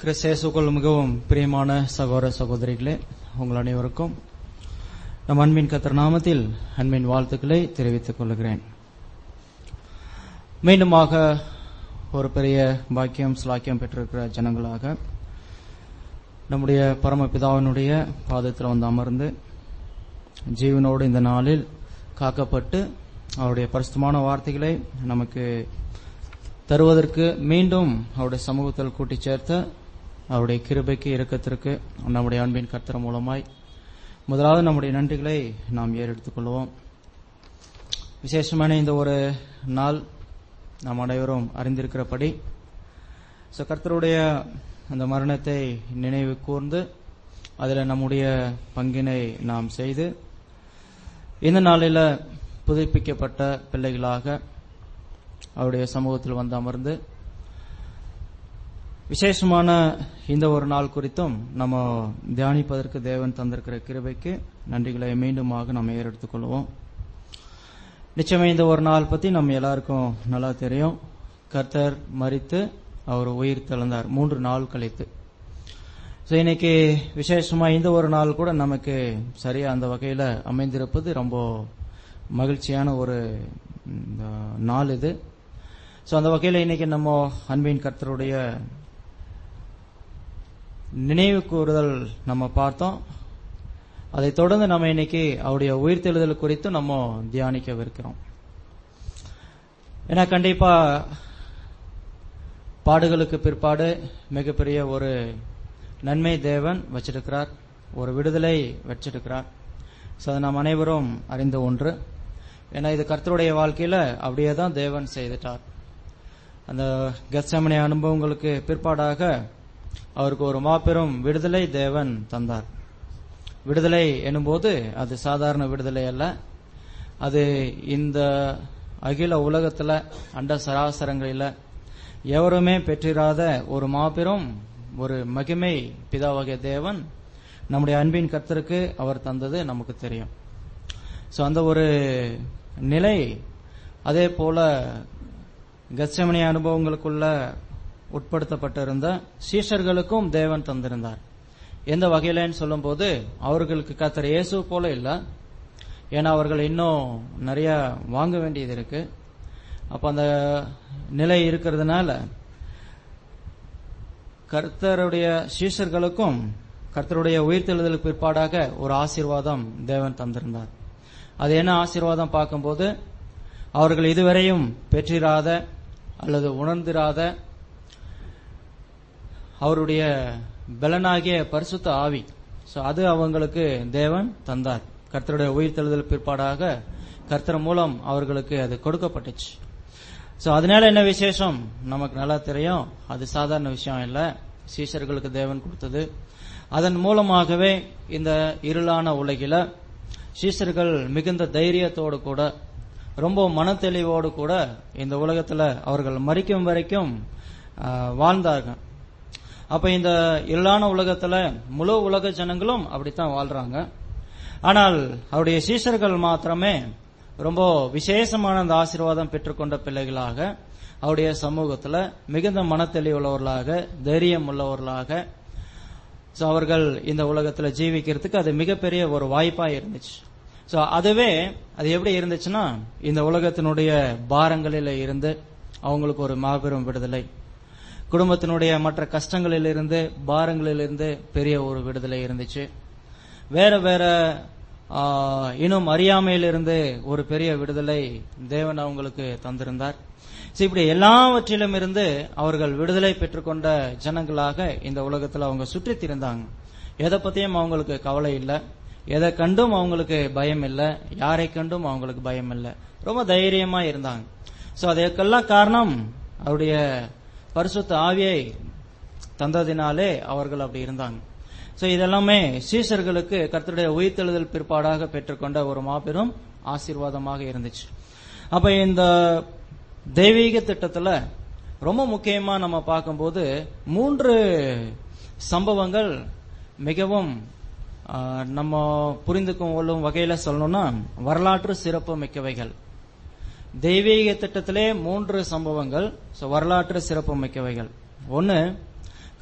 கிறிஸ்தேசுக்குள் மிகவும் பிரியமான சகோதர சகோதரிகளே உங்கள் அனைவருக்கும் நம் அன்பின் கத்தர் நாமத்தில் அன்பின் வாழ்த்துக்களை தெரிவித்துக் கொள்கிறேன் மீண்டுமாக ஒரு பெரிய பாக்கியம் ஸ்லாக்கியம் பெற்றிருக்கிற ஜனங்களாக நம்முடைய பரமபிதாவினுடைய பாதத்தில் வந்து அமர்ந்து ஜீவனோடு இந்த நாளில் காக்கப்பட்டு அவருடைய பரிசுத்தமான வார்த்தைகளை நமக்கு தருவதற்கு மீண்டும் அவருடைய சமூகத்தில் கூட்டி சேர்த்த அவருடைய கிருபைக்கு இரக்கத்திற்கு நம்முடைய அன்பின் கர்த்தர் மூலமாய் முதலாவது நம்முடைய நன்றிகளை நாம் ஏறெடுத்துக் கொள்வோம் விசேஷமான இந்த ஒரு நாள் நாம் அனைவரும் அறிந்திருக்கிறபடி ஸோ கர்த்தருடைய அந்த மரணத்தை நினைவு கூர்ந்து அதில் நம்முடைய பங்கினை நாம் செய்து இந்த நாளில் புதுப்பிக்கப்பட்ட பிள்ளைகளாக அவருடைய சமூகத்தில் வந்து அமர்ந்து விசேஷமான இந்த ஒரு நாள் குறித்தும் நம்ம தியானிப்பதற்கு தேவன் தந்திருக்கிற கிருபைக்கு நன்றிகளை மீண்டுமாக நம்ம ஏறெடுத்துக் கொள்வோம் நிச்சயமா இந்த ஒரு நாள் பத்தி நம்ம எல்லாருக்கும் நல்லா தெரியும் கர்த்தர் மறித்து அவர் உயிர் தெழுந்தார் மூன்று நாள் கழித்து ஸோ இன்னைக்கு விசேஷமா இந்த ஒரு நாள் கூட நமக்கு சரியா அந்த வகையில அமைந்திருப்பது ரொம்ப மகிழ்ச்சியான ஒரு நாள் இது ஸோ அந்த வகையில் இன்னைக்கு நம்ம அன்பின் கர்த்தருடைய நினைவு கூறுதல் நம்ம பார்த்தோம் அதை தொடர்ந்து நம்ம இன்னைக்கு அவருடைய உயிர்த்தெழுதல் குறித்து நம்ம தியானிக்கவிருக்கிறோம் ஏன்னா கண்டிப்பா பாடுகளுக்கு பிற்பாடு மிகப்பெரிய ஒரு நன்மை தேவன் வச்சிருக்கிறார் ஒரு விடுதலை வச்சிருக்கிறார் ஸோ அதை நாம் அனைவரும் அறிந்த ஒன்று ஏன்னா இது கர்த்தருடைய வாழ்க்கையில அப்படியே தான் தேவன் செய்துட்டார் அந்த கெத்சமனை அனுபவங்களுக்கு பிற்பாடாக அவருக்கு ஒரு மாபெரும் விடுதலை தேவன் தந்தார் விடுதலை எனும்போது அது சாதாரண விடுதலை அல்ல அது இந்த அகில உலகத்துல அண்ட சராசரங்களில எவருமே பெற்றிராத ஒரு மாபெரும் ஒரு மகிமை பிதாவகிய தேவன் நம்முடைய அன்பின் கர்த்தருக்கு அவர் தந்தது நமக்கு தெரியும் ஸோ அந்த ஒரு நிலை அதே போல கச்சமணி அனுபவங்களுக்குள்ள உட்படுத்தப்பட்டிருந்த சீஷர்களுக்கும் தேவன் தந்திருந்தார் எந்த வகையிலன்னு சொல்லும்போது அவர்களுக்கு கத்தர் இயேசு போல இல்ல ஏன்னா அவர்கள் இன்னும் நிறைய வாங்க வேண்டியது இருக்கு அப்ப அந்த நிலை இருக்கிறதுனால கர்த்தருடைய சீஷர்களுக்கும் கர்த்தருடைய உயிர்த்தெழுதலுக்கு பிற்பாடாக ஒரு ஆசீர்வாதம் தேவன் தந்திருந்தார் அது என்ன ஆசீர்வாதம் பார்க்கும்போது அவர்கள் இதுவரையும் பெற்றிராத அல்லது உணர்ந்திராத அவருடைய பலனாகிய பரிசுத்த ஆவி ஸோ அது அவங்களுக்கு தேவன் தந்தார் கர்த்தருடைய உயிர்த்தெழுதல் பிற்பாடாக கர்த்தர் மூலம் அவர்களுக்கு அது கொடுக்கப்பட்டுச்சு ஸோ அதனால என்ன விசேஷம் நமக்கு நல்லா தெரியும் அது சாதாரண விஷயம் இல்லை சீஷர்களுக்கு தேவன் கொடுத்தது அதன் மூலமாகவே இந்த இருளான உலகில சீஷர்கள் மிகுந்த தைரியத்தோடு கூட ரொம்ப மனத்தெளிவோடு கூட இந்த உலகத்துல அவர்கள் மறிக்கும் வரைக்கும் வாழ்ந்தார்கள் அப்ப இந்த இருளான உலகத்துல முழு உலக ஜனங்களும் அப்படித்தான் வாழ்றாங்க ஆனால் அவருடைய சீஷர்கள் மாத்திரமே ரொம்ப விசேஷமான அந்த ஆசீர்வாதம் பெற்றுக்கொண்ட பிள்ளைகளாக அவருடைய சமூகத்துல மிகுந்த மனத்தெளிவுள்ளவர்களாக தைரியம் உள்ளவர்களாக ஸோ அவர்கள் இந்த உலகத்துல ஜீவிக்கிறதுக்கு அது மிகப்பெரிய ஒரு வாய்ப்பா இருந்துச்சு ஸோ அதுவே அது எப்படி இருந்துச்சுன்னா இந்த உலகத்தினுடைய பாரங்களில இருந்து அவங்களுக்கு ஒரு மாபெரும் விடுதலை குடும்பத்தினுடைய மற்ற கஷ்டங்களிலிருந்து பாரங்களிலிருந்து பெரிய ஒரு விடுதலை இருந்துச்சு வேற வேற இன்னும் அறியாமையிலிருந்து ஒரு பெரிய விடுதலை தேவன் அவங்களுக்கு தந்திருந்தார் இப்படி எல்லாவற்றிலும் இருந்து அவர்கள் விடுதலை பெற்றுக்கொண்ட ஜனங்களாக இந்த உலகத்தில் அவங்க சுற்றி திரிந்தாங்க எதை பத்தியும் அவங்களுக்கு கவலை இல்லை எதை கண்டும் அவங்களுக்கு பயம் இல்லை யாரை கண்டும் அவங்களுக்கு பயம் இல்லை ரொம்ப தைரியமா இருந்தாங்க சோ அதற்கெல்லாம் காரணம் அவருடைய பரிசுத்த ஆவியை தந்ததினாலே அவர்கள் அப்படி இருந்தாங்க சோ இதெல்லாமே சீசர்களுக்கு கர்த்தருடைய உயிர்த்தெழுதல் பிற்பாடாக பெற்றுக்கொண்ட ஒரு மாபெரும் ஆசீர்வாதமாக இருந்துச்சு அப்ப இந்த தெய்வீக திட்டத்துல ரொம்ப முக்கியமா நம்ம பார்க்கும்போது மூன்று சம்பவங்கள் மிகவும் நம்ம புரிந்து கொள்ளும் வகையில சொல்லணும்னா வரலாற்று சிறப்பு மிக்கவைகள் தெய்வீக திட்டத்திலே மூன்று சம்பவங்கள் வரலாற்று சிறப்பு மிக்கவைகள் ஒன்னு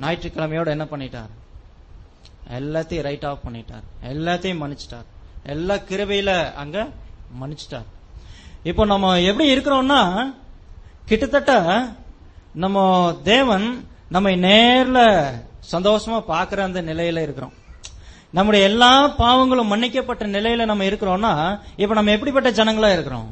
ஞாயிற்றுக்கிழமையோட என்ன பண்ணிட்டார் எல்லாத்தையும் ரைட் ஆஃப் பண்ணிட்டார் எல்லாத்தையும் மன்னிச்சிட்டார் எல்லா கிருபையில அங்க மன்னிச்சிட்டார் இப்போ நம்ம எப்படி இருக்கிறோம்னா கிட்டத்தட்ட நம்ம தேவன் நம்மை நேர்ல சந்தோஷமா பார்க்கிற அந்த நிலையில இருக்கிறோம் நம்முடைய எல்லா பாவங்களும் மன்னிக்கப்பட்ட நிலையில நம்ம இருக்கிறோம்னா இப்ப நம்ம எப்படிப்பட்ட ஜனங்களா இருக்கிறோம்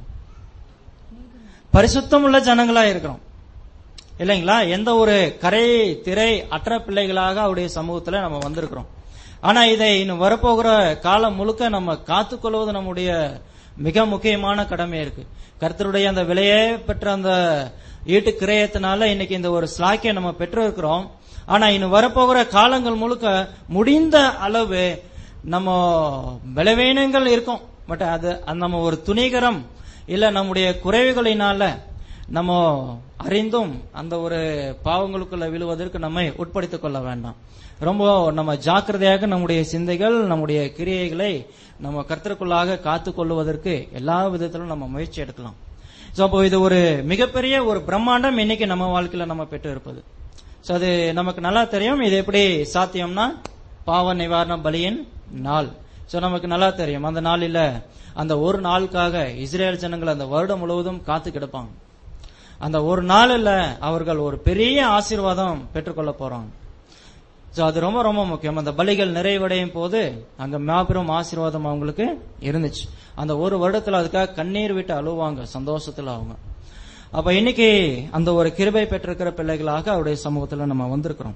பரிசுத்தம் உள்ள ஜனங்களா இருக்கிறோம் இல்லைங்களா எந்த ஒரு கரை திரை அற்ற பிள்ளைகளாக அவருடைய சமூகத்துல நம்ம வந்திருக்கிறோம் ஆனா இதை இன்னும் வரப்போகிற காலம் முழுக்க நம்ம காத்துக்கொள்வது நம்முடைய மிக முக்கியமான கடமை இருக்கு கர்த்தருடைய அந்த விலையே பெற்ற அந்த ஈட்டு கிரயத்தினால இன்னைக்கு இந்த ஒரு ஸ்லாக்கியை நம்ம பெற்று இருக்கிறோம் ஆனா இன்னும் வரப்போகிற காலங்கள் முழுக்க முடிந்த அளவு நம்ம பலவீனங்கள் இருக்கும் பட் அது அது நம்ம ஒரு துணிகரம் இல்ல நம்முடைய குறைவுகளினால நம்ம அறிந்தும் அந்த ஒரு பாவங்களுக்குள்ள விழுவதற்கு நம்மை உட்படுத்திக் கொள்ள வேண்டாம் ரொம்ப நம்ம ஜாக்கிரதையாக நம்முடைய சிந்தைகள் நம்முடைய கிரியைகளை நம்ம கர்த்தருக்குள்ளாக காத்து கொள்வதற்கு எல்லா விதத்திலும் நம்ம முயற்சி எடுக்கலாம் சோ அப்போ இது ஒரு மிகப்பெரிய ஒரு பிரம்மாண்டம் இன்னைக்கு நம்ம வாழ்க்கையில நம்ம பெற்று இருப்பது சோ அது நமக்கு நல்லா தெரியும் இது எப்படி சாத்தியம்னா பாவ நிவாரண பலியின் நாள் சோ நமக்கு நல்லா தெரியும் அந்த நாளில அந்த ஒரு நாளுக்காக இஸ்ரேல் ஜனங்கள் அந்த வருடம் முழுவதும் காத்து கிடப்பாங்க அந்த ஒரு நாளில் அவர்கள் ஒரு பெரிய ஆசீர்வாதம் பெற்றுக்கொள்ள போறாங்க சோ அது ரொம்ப ரொம்ப முக்கியம் அந்த பலிகள் நிறைவடையும் போது அங்க மாபெரும் ஆசீர்வாதம் அவங்களுக்கு இருந்துச்சு அந்த ஒரு வருடத்துல அதுக்காக கண்ணீர் விட்டு அழுவாங்க சந்தோஷத்துல அவங்க அப்ப இன்னைக்கு அந்த ஒரு கிருபை பெற்றிருக்கிற பிள்ளைகளாக அவருடைய சமூகத்துல நம்ம வந்திருக்கிறோம்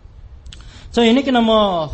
சோ இன்னைக்கு நம்ம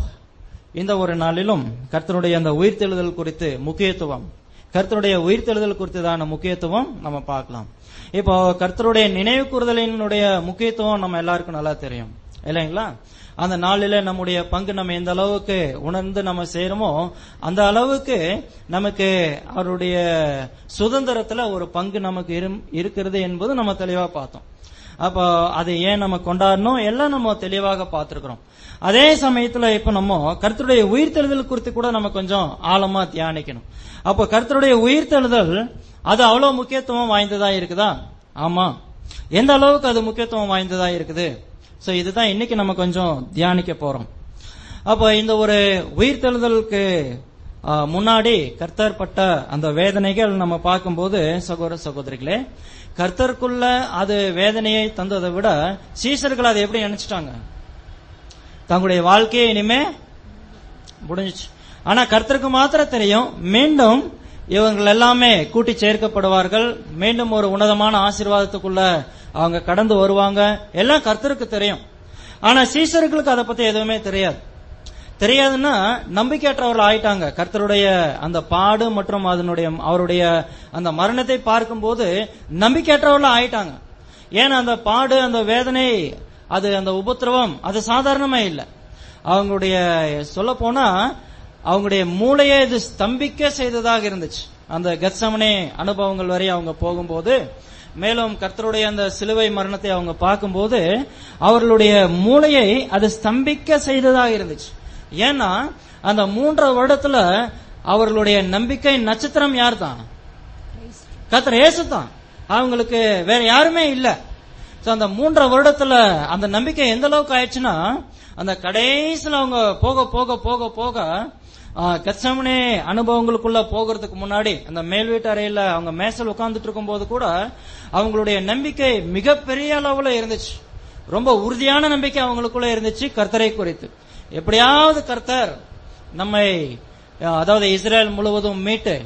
இந்த ஒரு நாளிலும் கர்த்தருடைய அந்த உயிர்த்தெழுதல் குறித்து முக்கியத்துவம் கர்த்தருடைய உயிர்த்தெழுதல் குறித்ததான முக்கியத்துவம் நம்ம பார்க்கலாம் இப்போ கர்த்தருடைய நினைவு கூறுதலினுடைய முக்கியத்துவம் நம்ம எல்லாருக்கும் நல்லா தெரியும் இல்லைங்களா அந்த நாளில நம்முடைய பங்கு நம்ம எந்த அளவுக்கு உணர்ந்து நம்ம செய்யறோமோ அந்த அளவுக்கு நமக்கு அவருடைய சுதந்திரத்துல ஒரு பங்கு நமக்கு இரும்- இருக்கிறது என்பது நம்ம தெளிவா பார்த்தோம் அப்போ அதை ஏன் நம்ம கொண்டாடணும் எல்லாம் நம்ம தெளிவாக பார்த்திருக்கிறோம் அதே சமயத்துல இப்ப நம்ம கர்த்தருடைய உயிர்த்தெழுதல் குறித்து கூட நம்ம கொஞ்சம் ஆழமா தியானிக்கணும் அப்போ கர்த்தருடைய உயிர்த்தெழுதல் அது அவ்வளவு முக்கியத்துவம் வாய்ந்ததா இருக்குதா ஆமா எந்த அளவுக்கு அது முக்கியத்துவம் வாய்ந்ததா இருக்குது சோ இதுதான் இன்னைக்கு நம்ம கொஞ்சம் தியானிக்க போறோம் அப்போ இந்த ஒரு உயிர்த்தெழுதலுக்கு ஆ, முன்னாடி கர்த்தர் பட்ட அந்த வேதனைகள் நம்ம பார்க்கும்போது சகோதர சகோதரிகளே கர்த்தருக்குள்ள அது வேதனையை தந்ததை விட சீசர்கள் அதை எப்படி நினைச்சிட்டாங்க தங்களுடைய வாழ்க்கையை இனிமே முடிஞ்சிச்சு ஆனா கர்த்தருக்கு மாத்திரம் தெரியும் மீண்டும் இவங்கள் எல்லாமே கூட்டி சேர்க்கப்படுவார்கள் மீண்டும் ஒரு உன்னதமான ஆசீர்வாதத்துக்குள்ள அவங்க கடந்து வருவாங்க எல்லாம் கர்த்தருக்கு தெரியும் ஆனா சீசர்களுக்கு அதை பத்தி எதுவுமே தெரியாது தெரியாதுன்னா நம்பிக்கையற்றவர்கள் ஆயிட்டாங்க கர்த்தருடைய அந்த பாடு மற்றும் அதனுடைய அவருடைய அந்த மரணத்தை பார்க்கும்போது நம்பிக்கையற்றவர்கள் ஆயிட்டாங்க ஏன்னா அந்த பாடு அந்த வேதனை அது அந்த உபத்திரவம் அது சாதாரணமா இல்லை அவங்களுடைய சொல்ல போனா அவங்களுடைய மூளையை இது ஸ்தம்பிக்க செய்ததாக இருந்துச்சு அந்த கத்சமனே அனுபவங்கள் வரை அவங்க போகும்போது மேலும் கர்த்தருடைய அந்த சிலுவை மரணத்தை அவங்க பார்க்கும்போது அவர்களுடைய மூளையை அது ஸ்தம்பிக்க செய்ததாக இருந்துச்சு ஏன்னா அந்த மூன்றாவது வருடத்துல அவர்களுடைய நம்பிக்கை நட்சத்திரம் யார் தான் கர்த்தர் இயேசு தான் அவங்களுக்கு வேற யாருமே இல்ல So, அந்த மூன்றரை வருடத்துல அந்த நம்பிக்கை எந்த அளவுக்கு ஆயிடுச்சுன்னா அந்த கடைசியில அவங்க போக போக போக போக கச்சமனே அனுபவங்களுக்குள்ள போகிறதுக்கு முன்னாடி அந்த மேல் வீட்டு அறையில அவங்க மேசல் உட்கார்ந்துட்டு இருக்கும்போது கூட அவங்களுடைய நம்பிக்கை மிகப்பெரிய அளவுல இருந்துச்சு ரொம்ப உறுதியான நம்பிக்கை அவங்களுக்குள்ள இருந்துச்சு கர்த்தரை குறித்து எப்படியாவது கர்த்தர் நம்மை அஹ், அதாவது இஸ்ரேல் முழுவதும் மீட்டு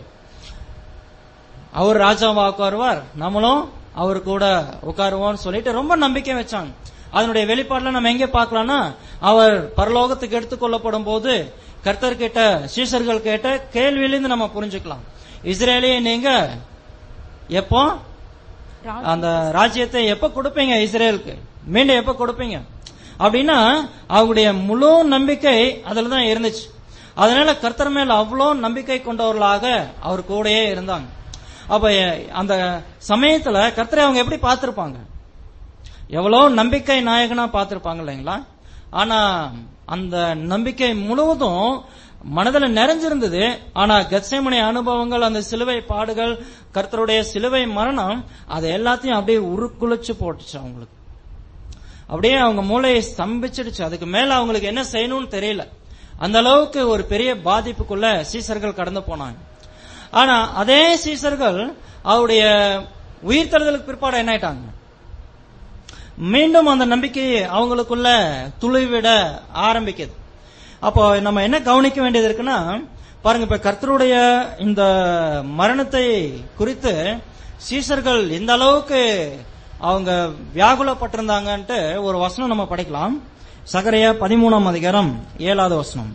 அவர் ராஜாவா உட்காருவார் நம்மளும் அவர் கூட உட்காருவோம்னு சொல்லிட்டு ரொம்ப நம்பிக்கை வச்சாங்க அதனுடைய வெளிப்பாடுல நம்ம எங்க பார்க்கலாம்னா அவர் பரலோகத்துக்கு எடுத்துக்கொள்ளப்படும் போது கர்த்தர் கேட்ட சீசர்கள் கேட்ட கேள்வியிலிருந்து நம்ம புரிஞ்சுக்கலாம் இஸ்ரேலிய நீங்க எப்போ அந்த ராஜ்யத்தை எப்ப கொடுப்பீங்க இஸ்ரேலுக்கு மீண்டும் எப்ப கொடுப்பீங்க அப்படின்னா அவங்களுடைய முழு நம்பிக்கை அதுல தான் இருந்துச்சு அதனால கர்த்தர் மேல அவ்வளோ நம்பிக்கை கொண்டவர்களாக அவர் கூடயே இருந்தாங்க அப்ப அந்த சமயத்துல கர்த்தரை அவங்க எப்படி பார்த்திருப்பாங்க எவ்வளவு நம்பிக்கை நாயகனா பார்த்திருப்பாங்க இல்லைங்களா ஆனா அந்த நம்பிக்கை முழுவதும் மனதில் நிறைஞ்சிருந்தது ஆனா கத்சேமனை அனுபவங்கள் அந்த சிலுவை பாடுகள் கர்த்தருடைய சிலுவை மரணம் அது எல்லாத்தையும் அப்படியே உருக்குலைச்சு போட்டுச்சு அவங்களுக்கு அப்படியே அவங்க மூளையை ஸ்தம்பிச்சிடுச்சு அதுக்கு மேல அவங்களுக்கு என்ன செய்யணும்னு தெரியல அந்த அளவுக்கு ஒரு பெரிய பாதிப்புக்குள்ள சீசர்கள் கடந்து போனாங்க ஆனா அதே சீசர்கள் அவருடைய உயிர்த்தெழுதலுக்கு பிற்பாடு என்ன ஆயிட்டாங்க மீண்டும் அந்த நம்பிக்கையை அவங்களுக்குள்ள துளிவிட ஆரம்பிக்குது அப்போ நம்ம என்ன கவனிக்க வேண்டியது இருக்குன்னா பாருங்க இப்ப கர்த்தருடைய இந்த மரணத்தை குறித்து சீசர்கள் எந்த அளவுக்கு அவங்க வியாகுலப்பட்டிருந்தாங்கன்ட்டு ஒரு வசனம் நம்ம படிக்கலாம் சகரையா பதிமூணாம் அதிகாரம் ஏழாவது வசனம்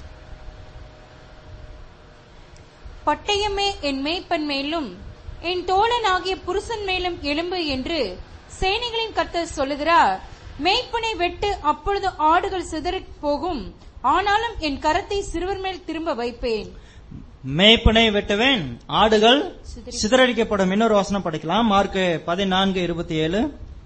பட்டயமே என் மேய்ப்பன் மேலும் என் தோழன் ஆகிய புருஷன் மேலும் எலும்பு என்று சேனைகளின் கர்த்தர் சொல்லுகிறார் மேய்ப்பனை வெட்டு அப்பொழுது ஆடுகள் சிதறிப் போகும் ஆனாலும் என் கரத்தை சிறுவர் மேல் திரும்ப வைப்பேன் மேய்ப்பனை வெட்டுவேன் ஆடுகள் சிதறி- சிதறடிக்கப்படும் இன்னொரு வசனம் படிக்கலாம் மார்க் பதினான்கு இருபத்தி ஏழு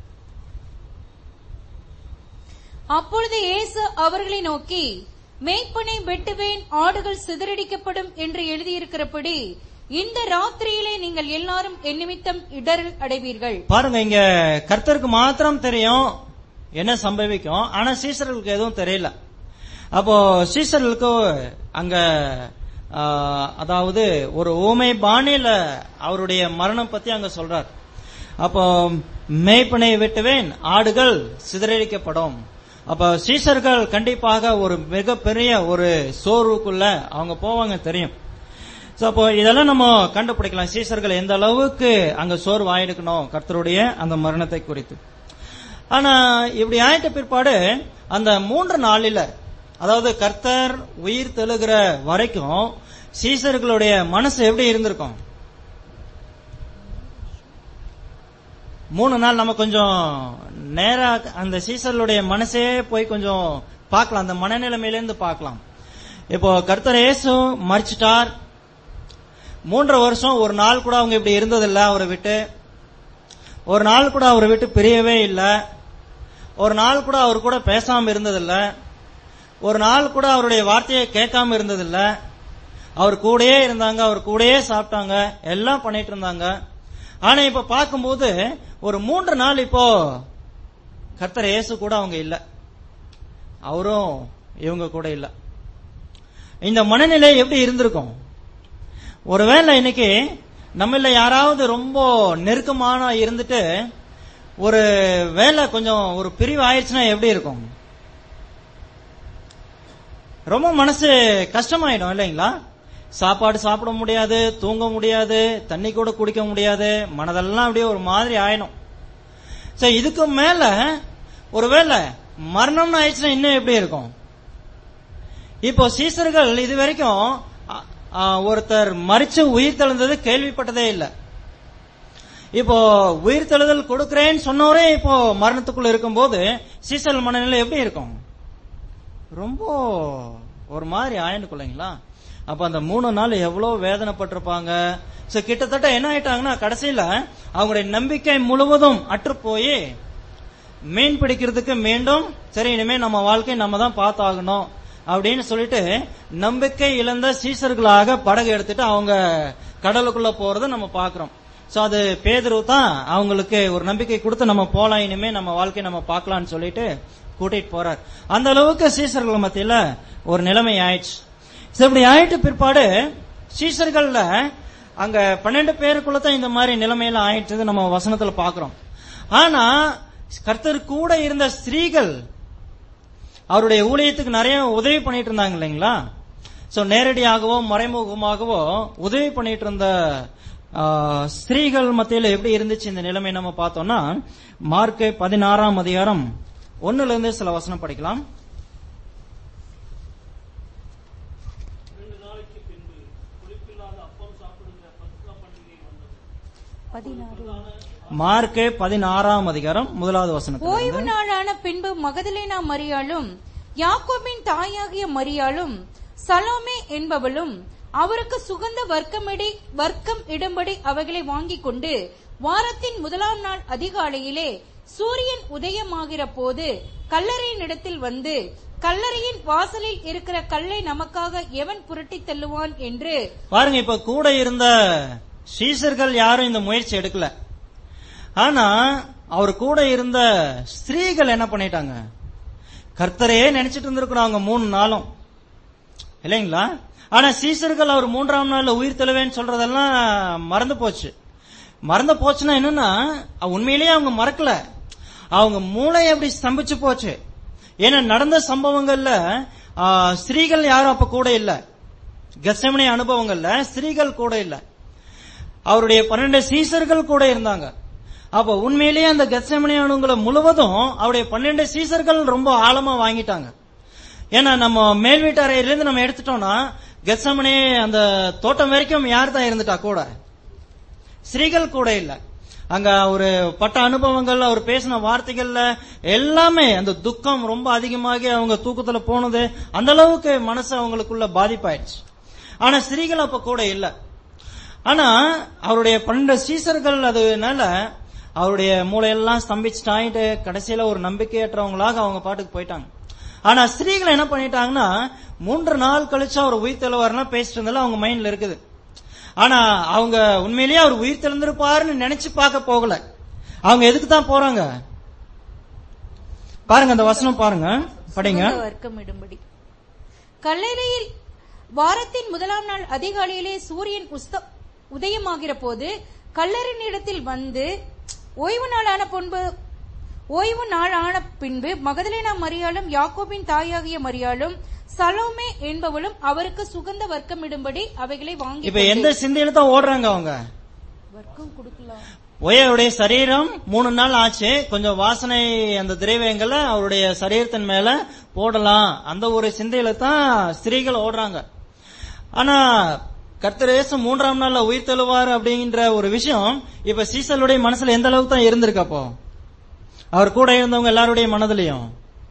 அப்பொழுது இயேசு அவர்களை நோக்கி மேய்ப்பனை வெட்டுவேன் ஆடுகள் சிதறடிக்கப்படும் என்று எழுதியிருக்கிறபடி இந்த ராத்திரியிலே நீங்கள் எல்லாரும் என் நிமித்தம் இடரல் அடைவீர்கள் பாருங்க இங்க கர்த்தருக்கு மாத்திரம் தெரியும் என்ன சம்பவிக்கும் ஆனா சீசர்களுக்கு எதுவும் தெரியல அப்போ சீசர்களுக்கு அங்க ஆ, அதாவது ஒரு ஊமை பாணியில அவருடைய மரணம் பத்தி அங்க சொல்றார் அப்போ மேய்ப்பனை வெட்டுவேன் ஆடுகள் சிதறடிக்கப்படும் அப்ப சீசர்கள் கண்டிப்பாக ஒரு மிகப்பெரிய ஒரு சோர்வுக்குள்ள அவங்க போவாங்க தெரியும் சோ அப்போ இதெல்லாம் நம்ம கண்டுபிடிக்கலாம் சீசர்கள் எந்த அளவுக்கு அங்க சோர்வு ஆயிருக்கணும் கர்த்தருடைய அந்த மரணத்தை குறித்து ஆனா இப்படி ஆயிட்ட பிற்பாடு அந்த மூன்று நாளில அதாவது கர்த்தர் உயிர் தெழுகிற வரைக்கும் சீசர்களுடைய மனசு எப்படி இருந்திருக்கும் மூணு நாள் நம்ம கொஞ்சம் நேரா அந்த சீசர்களுடைய மனசே போய் கொஞ்சம் பார்க்கலாம் அந்த மனநிலைமையிலேருந்து பார்க்கலாம் இப்போ கர்த்தர் இயேசு மறிச்சிட்டார் மூன்றரை வருஷம் ஒரு நாள் கூட அவங்க இப்படி இருந்ததில்ல அவரை விட்டு ஒரு நாள் கூட அவரை விட்டு பிரியவே இல்லை ஒரு நாள் கூட அவர் கூட பேசாம இருந்ததில்ல ஒரு நாள் கூட அவருடைய வார்த்தையை கேட்காம இருந்ததில்ல அவர் கூடயே இருந்தாங்க அவர் கூடயே சாப்பிட்டாங்க எல்லாம் பண்ணிட்டு இருந்தாங்க ஆனா இப்ப பார்க்கும்போது ஒரு மூன்று நாள் இப்போ கர்த்தர் இயேசு கூட அவங்க இல்ல அவரும் இவங்க கூட இல்ல இந்த மனநிலை எப்படி இருந்திருக்கும் ஒருவேளை இன்னைக்கு நம்மள யாராவது ரொம்ப நெருக்கமான இருந்துட்டு ஒரு வேலை கொஞ்சம் ஒரு பிரிவு ஆயிடுச்சுன்னா எப்படி இருக்கும் ரொம்ப மனசு கஷ்டமாயிடும் இல்லைங்களா சாப்பாடு சாப்பிட முடியாது தூங்க முடியாது தண்ணி கூட குடிக்க முடியாது மனதெல்லாம் அப்படியே ஒரு மாதிரி ஆயிடும் சரி இதுக்கு மேல ஒருவேளை மரணம்னு ஆயிடுச்சுன்னா இன்னும் எப்படி இருக்கும் இப்போ சீசர்கள் இது வரைக்கும் அ- அ, ஒருத்தர் மறிச்சு உயிர் தெழுந்தது கேள்விப்பட்டதே இல்லை இப்போ உயிர் தெழுதல் கொடுக்கிறேன்னு சொன்னவரே இப்போ மரணத்துக்குள்ள இருக்கும்போது சீசல் மனநிலை எப்படி இருக்கும் ரொம்ப ஒரு மாதிரி ஆயினுக்குள்ளீங்களா அப்ப அந்த மூணு நாள் எவ்வளவு வேதனைப்பட்டிருப்பாங்க சோ கிட்டத்தட்ட என்ன ஆயிட்டாங்கன்னா கடைசியில அவங்களுடைய நம்பிக்கை முழுவதும் அற்று போய் மீன் பிடிக்கிறதுக்கு மீண்டும் சரி இனிமே நம்ம வாழ்க்கை நம்ம தான் பார்த்தாகணும் அப்படின்னு சொல்லிட்டு நம்பிக்கை இழந்த சீசர்களாக படகு எடுத்துட்டு அவங்க கடலுக்குள்ள போறதை நம்ம பாக்குறோம் சோ அது பேதுரு தான் அவங்களுக்கு ஒரு நம்பிக்கை கொடுத்து நம்ம போலாம் இனிமே நம்ம வாழ்க்கை நம்ம பார்க்கலாம்னு சொல்லிட்டு கூட்டிட்டு போறார் அந்த அளவுக்கு சீசர்கள் மத்தியில ஒரு நிலைமை ஆயிடுச்சு சோ இப்படி ஆயிட்டு பிற்பாடு சீசர்கள்ல அங்க பன்னெண்டு பேருக்குள்ள தான் இந்த மாதிரி நிலைமையில ஆயிடுச்சு நம்ம வசனத்துல பாக்குறோம் ஆனா கர்த்தர் கூட இருந்த ஸ்திரீகள் அவருடைய ஊழியத்துக்கு நிறைய உதவி பண்ணிட்டு இருந்தாங்க இல்லைங்களா சோ நேரடியாகவோ மறைமுகமாகவோ உதவி பண்ணிட்டு இருந்த ஆ, ஸ்திரீகள் மத்தியில எப்படி இருந்துச்சு இந்த நிலைமை நம்ம பார்த்தோம்னா மார்க் பதினாறாம் அதிகாரம் ஒண்ணுல இருந்து சில வசனம் படிக்கலாம் மார்க் பதினாறாம் அதிகாரம் முதலாவது வசனத்துல ஓய்வு நாளான பின்பு மகதலேனா மரியாளும் யாக்கோபின் தாயாகிய மரியாளும் சலோமே என்பவளும் அவருக்கு சுகந்த வர்க்கமிடி வர்க்கம் இடும்படி அவைகளை வாங்கிக் கொண்டு வாரத்தின் முதலாம் நாள் அதிகாலையிலே சூரியன் உதயமாகிற போது கல்லறையின் இடத்தில் வந்து கல்லறையின் வாசலில் இருக்கிற கல்லை நமக்காக எவன் புரட்டித் தள்ளுவான் என்று பாருங்க இப்ப கூட இருந்த சீசர்கள் யாரும் இந்த முயற்சி எடுக்கல ஆனா அவர் கூட இருந்த ஸ்திரீகள் என்ன பண்ணிட்டாங்க கர்த்தரையே நினைச்சிட்டு இருந்திருக்கணும் அவங்க மூணு நாளும் இல்லைங்களா ஆனா சீசர்கள் அவர் மூன்றாம் நாள்ல உயிர் தெழுவேன்னு சொல்றதெல்லாம் மறந்து போச்சு மறந்து போச்சுன்னா என்னன்னா அவ உண்மையிலேயே அவங்க மறக்கல அவங்க மூளை அப்படி ஸ்தம்பிச்சு போச்சு ஏன்னா நடந்த சம்பவங்கள்ல ஆ, ஸ்திரீகள் யாரும் அப்ப கூட இல்ல கெசமனி அனுபவங்கள்ல ஸ்திரீகள் கூட இல்ல அவருடைய பன்னெண்டு சீசர்கள் கூட இருந்தாங்க அப்ப உண்மையிலேயே அந்த கெத்செமனி அணுங்களை முழுவதும் அவருடைய பன்னெண்டு சீசர்கள் ரொம்ப ஆழமா வாங்கிட்டாங்க ஏன்னா நம்ம மேல் வீட்டு அறையிலிருந்து நம்ம எடுத்துட்டோம்னா கெத்சமனே அந்த தோட்டம் வரைக்கும் யார் தான் இருந்துட்டா கூட ஸ்ரீகள் கூட இல்ல அங்க ஒரு பட்ட அனுபவங்கள் அவர் பேசின வார்த்தைகள்ல எல்லாமே அந்த துக்கம் ரொம்ப அதிகமாகி அவங்க தூக்கத்துல போனது அந்த அளவுக்கு மனசு அவங்களுக்குள்ள பாதிப்பாயிடுச்சு ஆனா ஸ்திரீகள் அப்ப கூட இல்ல ஆனா அவருடைய பன்னெண்டு சீசர்கள் அதனால அவருடைய மூளையெல்லாம் ஸ்தம்பிச்சுட்டாயிட்டு கடைசியில ஒரு நம்பிக்கையற்றவங்களாக அவங்க பாட்டுக்கு போயிட்டாங்க ஆனா ஸ்திரீகள் என்ன பண்ணிட்டாங்கன்னா மூன்று நாள் கழிச்சு அவர் உயிர் தெளிவாருன்னா பேசிட்டு இருந்தாலும் அவங்க மைண்ட்ல இருக்குது ஆனா அவங்க உண்மையிலேயே அவர் உயிர் தெளிந்திருப்பாருன்னு நினைச்சு பார்க்க போகல அவங்க எதுக்கு தான் போறாங்க பாருங்க அந்த வசனம் பாருங்க படிங்க சுகந்த வர்க்கமிடும்படி கல்லறையில் வாரத்தின் முதலாம் நாள் அதிகாலையிலே சூரியன் உஸ்த- உதயமாகிற போது கல்லறின் இடத்தில் வந்து ஓய்வு நாளான பொன்பு ஓய்வு நாள் ஆன பின்பு மகதலேனா மரியாளும் யாக்கோபின் தாயாகிய மரியாளும் சலோமே என்பவளும் அவருக்கு சுகந்த வர்க்கமிடும்படி அவைகளை வாங்கி இப்ப எந்த சிந்தையில தான் ஓடுறாங்க அவங்க வர்க்கம் கொடுக்கலாம் ஒய்யருடைய சரீரம் மூணு நாள் ஆச்சு கொஞ்சம் வாசனை அந்த திரவியங்களை அவருடைய சரீரத்தின் மேல போடலாம் அந்த ஒரு சிந்தையில தான் ஸ்திரீகள் ஓடுறாங்க ஆனா கர்த்தர் இயேசு மூன்றாம் நாள்ல உயிர் தெழுவார் அப்படிங்கிற ஒரு விஷயம் இப்ப சீசலுடைய மனசுல எந்த அளவுக்கு தான் இருந்திருக்கு அப்போ அவர் கூட இருந்தவங்க எல்லாருடைய மனதிலையும்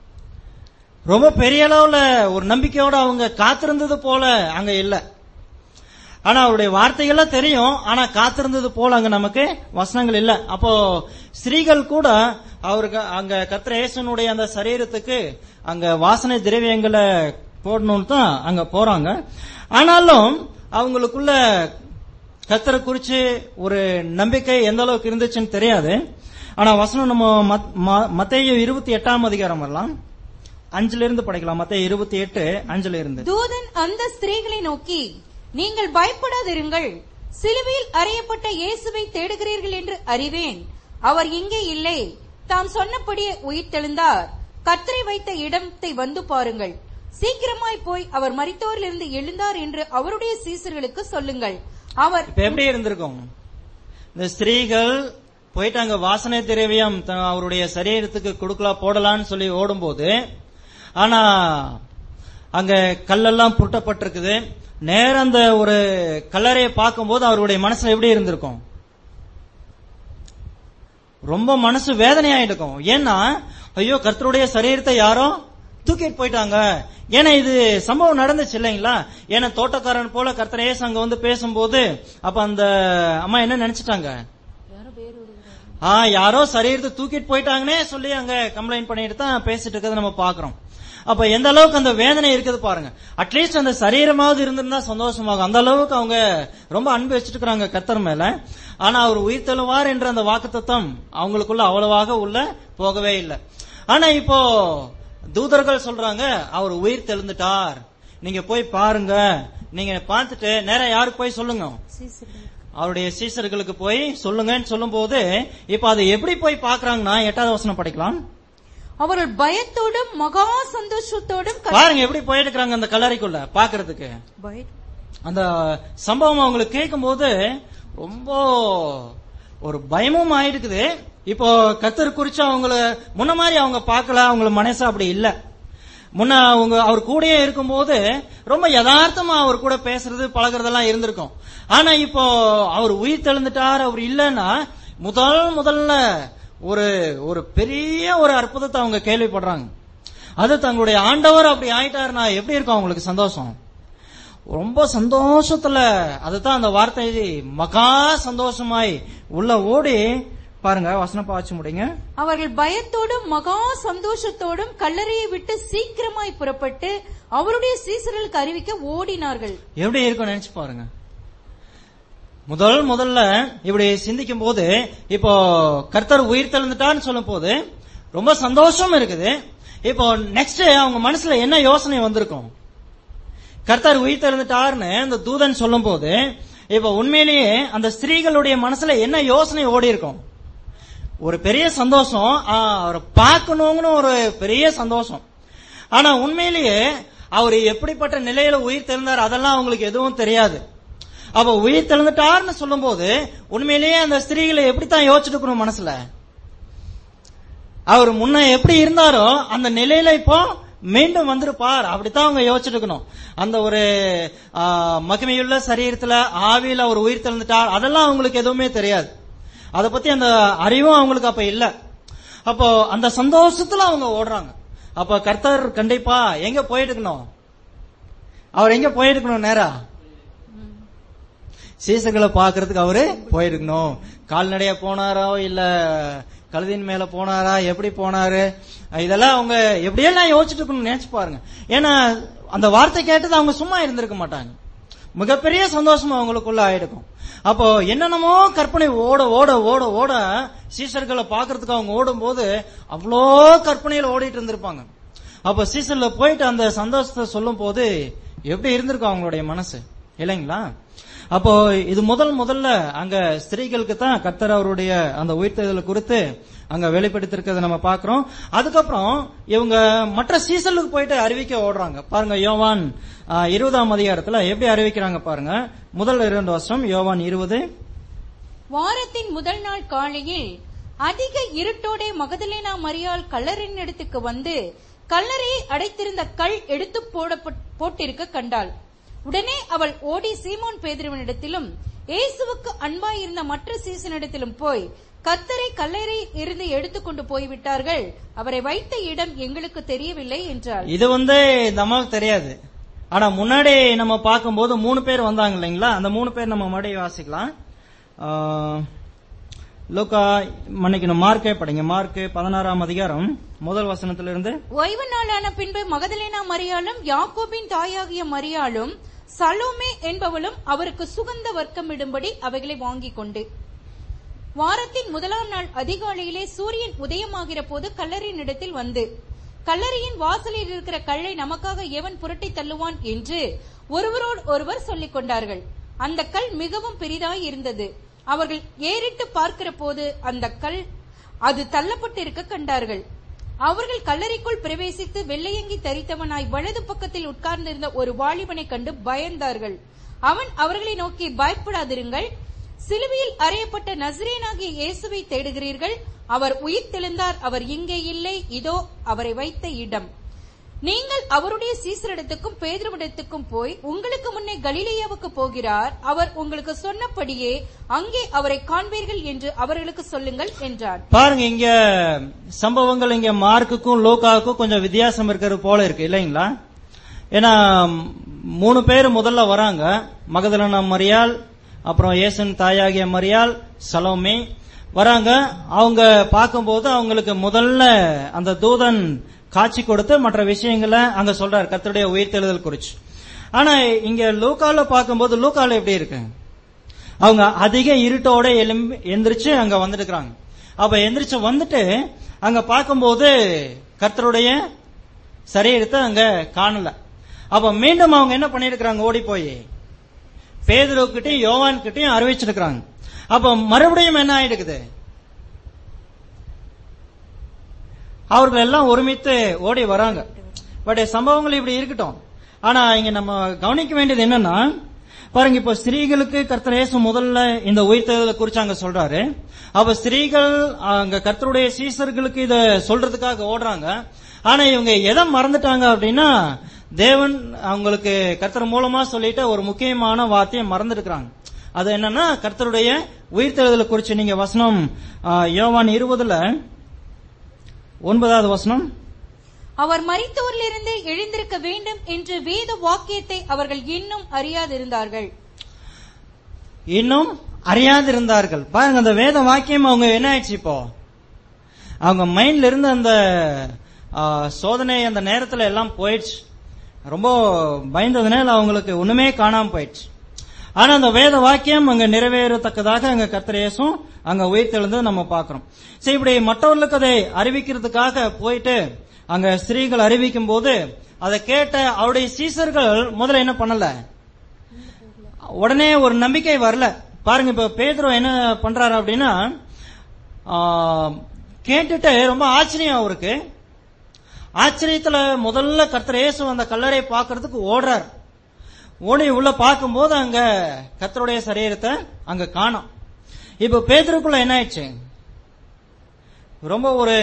ரொம்ப பெரிய அளவுல ஒரு நம்பிக்கையோட அவங்க காத்திருந்தது போல அங்க இல்ல ஆனா அவருடைய வார்த்தைகள்லாம் தெரியும் ஆனா காத்திருந்தது போல அங்க நமக்கு வசனங்கள் இல்ல அப்போ ஸ்திரீகள் கூட அவருக்கு அங்க கத்திரேசனுடைய அந்த சரீரத்துக்கு அங்க வாசனை திரவியங்களை போடணும்னு தான் அங்க போறாங்க ஆனாலும் அவங்களுக்குள்ள கத்தரை குறிச்சு ஒரு நம்பிக்கை எந்த அளவுக்கு இருந்துச்சுன்னு தெரியாது ஆனா வசனம் நம்ம மத்- ம- மத்தேயு இருபத்தி எட்டாம் அதிகாரம் வரலாம் அஞ்சுல இருந்து படிக்கலாம் மத்தேயு இருபத்தி எட்டு அஞ்சுல இருந்து தூதன் அந்த ஸ்திரீகளை நோக்கி நீங்கள் பயப்படாதிருங்கள் சிலுவையில் அறையப்பட்ட இயேசுவை தேடுகிறீர்கள் என்று அறிவேன் அவர் இங்கே இல்லை தாம் சொன்னபடியே உயிர் தெழுந்தார் கத்தரை வைத்த இடத்தை வந்து பாருங்கள் சீக்கிரமாய் போய் அவர் மரித்தோரிலிருந்து எழுந்தார் என்று அவருடைய சீசர்களுக்கு சொல்லுங்கள் அவர் இப்ப எப்படி இருந்திருக்கும் இந்த ஸ்திரீகள் போயிட்டு அங்க வாசனை திரவியம் த- அவருடைய சரீரத்துக்கு கொடுக்கலாம் போடலாம்னு சொல்லி ஓடும்போது ஆனா அங்க கல்லெல்லாம் புரட்டப்பட்டிருக்குது நேரம் அந்த ஒரு கல்லறையை பார்க்கும்போது அவருடைய மனசுல எப்படி இருந்திருக்கும் ரொம்ப மனசு வேதனையாயிடுக்கும் ஏன்னா ஐயோ கர்த்தருடைய சரீரத்தை யாரோ தூக்கிட்டு போயிட்டாங்க ஏன்னா இது சம்பவம் நடந்துச்சு இல்லைங்களா ஏன்னா தோட்டக்காரன் போல கர்த்தர் ஏசு அங்க வந்து பேசும்போது அப்ப அந்த அம்மா என்ன நினைச்சிட்டாங்க ஆ யாரோ சரீரத்தை தூக்கிட்டு போயிட்டாங்கன்னே சொல்லி அங்க கம்ப்ளைண்ட் பண்ணிட்டு தான் பேசிட்டு இருக்கிறத நம்ம பாக்குறோம் அப்ப எந்த அளவுக்கு அந்த வேதனை இருக்குது பாருங்க அட்லீஸ்ட் அந்த சரீரமாவது இருந்திருந்தா சந்தோஷமாகும் அந்த அளவுக்கு அவங்க ரொம்ப அன்பு வச்சிட்டு இருக்காங்க கத்தர் மேல ஆனா அவர் உயிர் தெழுவார் என்ற அந்த வாக்குத்தத்தம் அவங்களுக்குள்ள அவ்வளவாக உள்ள போகவே இல்லை ஆனா இப்போ தூதர்கள் சொல்றாங்க அவர் உயிர் தெழுந்துட்டார் நீங்க போய் பாருங்க நீங்க பார்த்துட்டு நேரா யாருக்கு போய் சொல்லுங்க அவருடைய சீசர்களுக்கு போய் சொல்லுங்கன்னு சொல்லும்போது இப்ப அதை எப்படி போய் பாக்குறாங்கன்னா எட்டாவது வசனம் படிக்கலாம் அவர்கள் பயத்தோடும் மகா சந்தோஷத்தோடும் க- பாருங்க எப்படி போயிட்டு இருக்கிறாங்க அந்த கல்லறைக்குள்ள பாக்குறதுக்கு பய- அந்த சம்பவம் அவங்களுக்கு கேட்கும்போது ரொம்ப ஒரு பயமும் ஆயிடுக்குது இப்போ கத்தர் குறிச்சு அவங்கள முன்ன மாதிரி அவங்க பார்க்கல அவங்கள மனசு அப்படி இல்ல முன்ன அவங்க அவர் கூடயே இருக்கும்போது ரொம்ப யதார்த்தமா அவர் கூட பேசுறது பழகுறதெல்லாம் இருந்திருக்கும் ஆனா இப்போ அவர் உயிர் தெழுந்துட்டார் அவர் இல்லைன்னா முதல் முதல்ல ஒரு ஒரு பெரிய ஒரு அற்புதத்தை அவங்க கேள்விப்படுறாங்க அது தங்களுடைய ஆண்டவர் அப்படி ஆயிட்டாருன்னா எப்படி இருக்கும் அவங்களுக்கு சந்தோஷம் ரொம்ப சந்தோஷத்துல அதுதான் அந்த வார்த்தை மகா சந்தோஷமாய் உள்ள ஓடி பாருங்க வசனம் பாச்சு முடிங்க அவர்கள் பயத்தோடும் மகா சந்தோஷத்தோடும் கல்லறையை விட்டு சீக்கிரமாய் புறப்பட்டு அவருடைய சீசர்களுக்கு அறிவிக்க ஓடினார்கள் எப்படி இருக்கும் நினைச்சு பாருங்க முதல் முதல்ல இப்படி சிந்திக்கும் போது இப்போ கர்த்தர் உயிர் தெழுந்துட்டான்னு சொல்லும் போது ரொம்ப சந்தோஷம் இருக்குது இப்போ நெக்ஸ்ட் அவங்க மனசுல என்ன யோசனை வந்திருக்கும் கர்த்தர் உயிர் தெழுந்துட்டாருன்னு அந்த தூதன் சொல்லும் போது இப்ப உண்மையிலேயே அந்த ஸ்திரீகளுடைய மனசுல என்ன யோசனை ஓடி இருக்கும் ஒரு பெரிய சந்தோஷம் ஆ, அவரை பார்க்கணுங்கன்னு ஒரு பெரிய சந்தோஷம் ஆனா உண்மையிலேயே அவர் எப்படிப்பட்ட நிலையில உயிர் தெழுந்தார் அதெல்லாம் அவங்களுக்கு எதுவும் தெரியாது அப்ப உயிர் தெழுந்துட்டார்னு சொல்லும்போது உண்மையிலேயே அந்த ஸ்திரீகளை எப்படித்தான் யோசிச்சுட்டு இருக்கணும் மனசுல அவர் முன்ன எப்படி இருந்தாரோ அந்த நிலையில இப்போ மீண்டும் வந்திருப்பார் அப்படித்தான் அவங்க யோசிச்சுட்டு இருக்கணும் அந்த ஒரு ஆ, மகிமையுள்ள சரீரத்துல ஆவியில் அவர் உயிர் தெழுந்துட்டார் அதெல்லாம் அவங்களுக்கு எதுவுமே தெரியாது அத பத்தி அந்த அறிவும் அவங்களுக்கு அப்ப இல்ல அப்போ அந்த சந்தோஷத்துல அவங்க ஓடுறாங்க அப்ப கர்த்தர் கண்டிப்பா எங்க போயிட்டு இருக்கணும் அவர் எங்க போயிட்டு இருக்கணும் நேரா சீசர்களை பாக்குறதுக்கு அவரு போயிருக்கணும் கால்நடையா போனாரோ இல்ல கழுதின் மேல போனாரா எப்படி போனாரு இதெல்லாம் அவங்க எப்படியெல்லாம் யோசிச்சுட்டு இருக்கணும்னு நினைச்சு பாருங்க ஏன்னா அந்த வார்த்தை கேட்டது அவங்க சும்மா இருந்திருக்க மாட்டாங்க மிகப்பெரிய சந்தோஷம் அவங்களுக்குள்ள ஆயிடுக்கும் அப்போ என்னென்னமோ கற்பனை ஓட ஓட ஓட ஓட சீசர்களை பாக்குறதுக்கு அவங்க ஓடும் போது அவ்வளோ கற்பனையில ஓடிட்டு இருந்திருப்பாங்க அப்ப சீசர்ல போயிட்டு அந்த சந்தோஷத்தை சொல்லும் போது எப்படி இருந்திருக்கும் அவங்களுடைய மனசு இல்லைங்களா அப்போ இது முதல் முதல்ல அங்க ஸ்திரீகளுக்கு தான் கர்த்தர் அவருடைய அந்த உயிர்த்தெழுதலை குறித்து அங்க வெளிப்படுத்திருக்கிறத நம்ம பாக்குறோம் அதுக்கப்புறம் இவங்க மற்ற சீசனுக்கு போயிட்டு அறிவிக்க ஓடுறாங்க பாருங்க யோவான் ஆ, இருபதாம் அதிகாரத்துல எப்படி அறிவிக்கிறாங்க பாருங்க முதல் இரண்டு வருஷம் யோவான் இருபது வாரத்தின் முதல் நாள் காலையில் அதிக இருட்டோடே மகதலேனா மரியாள் கல்லறின் இடத்துக்கு வந்து கல்லறையை அடைத்திருந்த கல் எடுத்து போடப்பட்- போட்டிருக்க கண்டாள் உடனே அவள் ஓடி சீமோன் பேதுருவனிடத்திலும் இயேசுவுக்கு அன்பாயிருந்த மற்ற சீசனிடத்திலும் போய் கத்தரை கல்லறை இருந்து எடுத்துக்கொண்டு போய்விட்டார்கள் அவரை வைத்த இடம் எங்களுக்கு தெரியவில்லை என்றாள் இது வந்து நமக்கு தெரியாது ஆனா முன்னாடி நம்ம பார்க்கும்போது மூணு பேர் வந்தாங்க இல்லைங்களா அந்த மூணு பேர் நம்ம மறுபடியும் வாசிக்கலாம் ஆ, லூக்கா மன்னிக்கணும் மார்க்கே படிங்க மார்க்கு பதினாறாம் அதிகாரம் முதல் வசனத்திலிருந்து ஓய்வு நாளான பின்பு மகதலேனா மரியாளும் யாக்கோபின் தாயாகிய மரியாளும் சலோமே என்பவளும் அவருக்கு சுகந்த வர்க்கமிடும்படி அவைகளை வாங்கிக் கொண்டு வாரத்தின் முதலாம் நாள் அதிகாலையிலே சூரியன் உதயமாகிற போது கல்லறையின் இடத்தில் வந்து கல்லறையின் வாசலில் இருக்கிற கல்லை நமக்காக எவன் புரட்டி தள்ளுவான் என்று ஒருவரோடு ஒருவர் சொல்லிக் கொண்டார்கள் அந்த கல் மிகவும் பெரிதாய் இருந்தது அவர்கள் ஏறிட்டு பார்க்கிற போது அந்த கல் அது தள்ளப்பட்டிருக்க கண்டார்கள் அவர்கள் கல்லறைக்குள் பிரவேசித்து வெள்ளையங்கி தரித்தவனாய் வலது பக்கத்தில் உட்கார்ந்திருந்த ஒரு வாலிபனை கண்டு பயந்தார்கள் அவன் அவர்களை நோக்கி பயப்படாதிருங்கள் சிலுவையில் அறையப்பட்ட நசிரேனாகிய இயேசுவை தேடுகிறீர்கள் அவர் உயிர் தெழுந்தார் அவர் இங்கே இல்லை இதோ அவரை வைத்த இடம் நீங்கள் அவருடைய சீசரிடத்துக்கும் பேதுருவிடத்துக்கும் போய் உங்களுக்கு முன்னே கலிலேயாவுக்கு போகிறார் அவர் உங்களுக்கு சொன்னபடியே அங்கே அவரை காண்பீர்கள் என்று அவர்களுக்கு சொல்லுங்கள் என்றார் பாருங்க இங்க சம்பவங்கள் இங்க மார்க்குக்கும் லோகாவுக்கும் கொஞ்சம் வித்தியாசம் இருக்கிறது போல இருக்கு இல்லைங்களா ஏன்னா மூணு பேர் முதல்ல வராங்க மகதலன மரியாள் அப்புறம் ஏசன் தாயாகிய மரியாள் சலோமே வராங்க அவங்க பார்க்கும்போது அவங்களுக்கு முதல்ல அந்த தூதன் காட்சி கொடுத்து மற்ற விஷயங்களை அங்க சொல்றாரு கர்த்தருடைய உயிர்த்தெழுதல் குறிச்சு ஆனா இங்க லூக்கால பார்க்கும்போது லூக்கால எப்படி இருக்கு அவங்க அதிக இருட்டோட எலும்பி எந்திரிச்சு அங்க வந்துருக்காங்க அப்ப எந்திரிச்சு வந்துட்டு அங்க பார்க்கும்போது கர்த்தருடைய சரீரத்தை அங்க காணல அப்ப மீண்டும் அவங்க என்ன பண்ணிருக்கிறாங்க ஓடி போய் பேதுருக்கிட்டையும் யோவான் கிட்டையும் அறிவிச்சிருக்கிறாங்க அப்ப மறுபடியும் என்ன ஆயிடுக்குது அவர்கள் எல்லாம் ஒருமித்து ஓடி வராங்க பட் சம்பவங்கள் இப்படி இருக்கட்டும் ஆனா இங்க நம்ம கவனிக்க வேண்டியது என்னன்னா பாருங்க இப்போ ஸ்திரீகளுக்கு கர்த்தர் இயேசு முதல்ல இந்த உயிர்த்தெழுதலை குறிச்சு அங்க சொல்றாரு அப்ப ஸ்திரீகள் அங்க கர்த்தருடைய சீசர்களுக்கு இத சொல்றதுக்காக ஓடுறாங்க ஆனா இவங்க எதை மறந்துட்டாங்க அப்படின்னா தேவன் அவங்களுக்கு கர்த்தர் மூலமா சொல்லிட்டு ஒரு முக்கியமான வார்த்தையை மறந்துருக்கிறாங்க அது என்னன்னா கர்த்தருடைய உயிர்த்தெழுதலை குறிச்சு நீங்க வசனம் ஆ, யோவான் இருபதுல ஒன்பதாவது வசனம் அவர் மரித்தோரிலிருந்து எழுந்திருக்க வேண்டும் என்று வேத வாக்கியத்தை அவர்கள் இன்னும் அறியாதிருந்தார்கள் இன்னும் அறியாதிருந்தார்கள் பாருங்க அந்த வேத வாக்கியம் அவங்க என்ன ஆயிடுச்சு இப்போ அவங்க மைண்ட்ல இருந்து அந்த ஆ, சோதனை அந்த நேரத்துல எல்லாம் போயிடுச்சு ரொம்ப பயந்ததுனால அவங்களுக்கு ஒண்ணுமே காணாம போயிடுச்சு ஆனா அந்த வேத வாக்கியம் அங்க நிறைவேறத்தக்கதாக அங்க கர்த்தர் இயேசுவும் அங்க உயிர்த்தெழுந்து நம்ம பார்க்கிறோம் சரி இப்படி மற்றவர்களுக்கு அதை அறிவிக்கிறதுக்காக போயிட்டு அங்க ஸ்திரீகள் அறிவிக்கும் போது அதை கேட்ட அவருடைய சீசர்கள் முதல்ல என்ன பண்ணல உடனே ஒரு நம்பிக்கை வரல பாருங்க இப்ப பேதுரு என்ன பண்றாரு அப்படின்னா ஆ, கேட்டுட்டு ரொம்ப ஆச்சரியம் அவருக்கு ஆச்சரியத்துல முதல்ல கர்த்தர் இயேசு அந்த கல்லறை பார்க்கிறதுக்கு ஓடுறார் ஓடி உள்ள பார்க்கும்போது அங்க கர்த்தருடைய சரீரத்தை அங்க காணோம் இப்ப பேதுருக்குள்ள என்ன ஆயிடுச்சு ரொம்ப ஒரு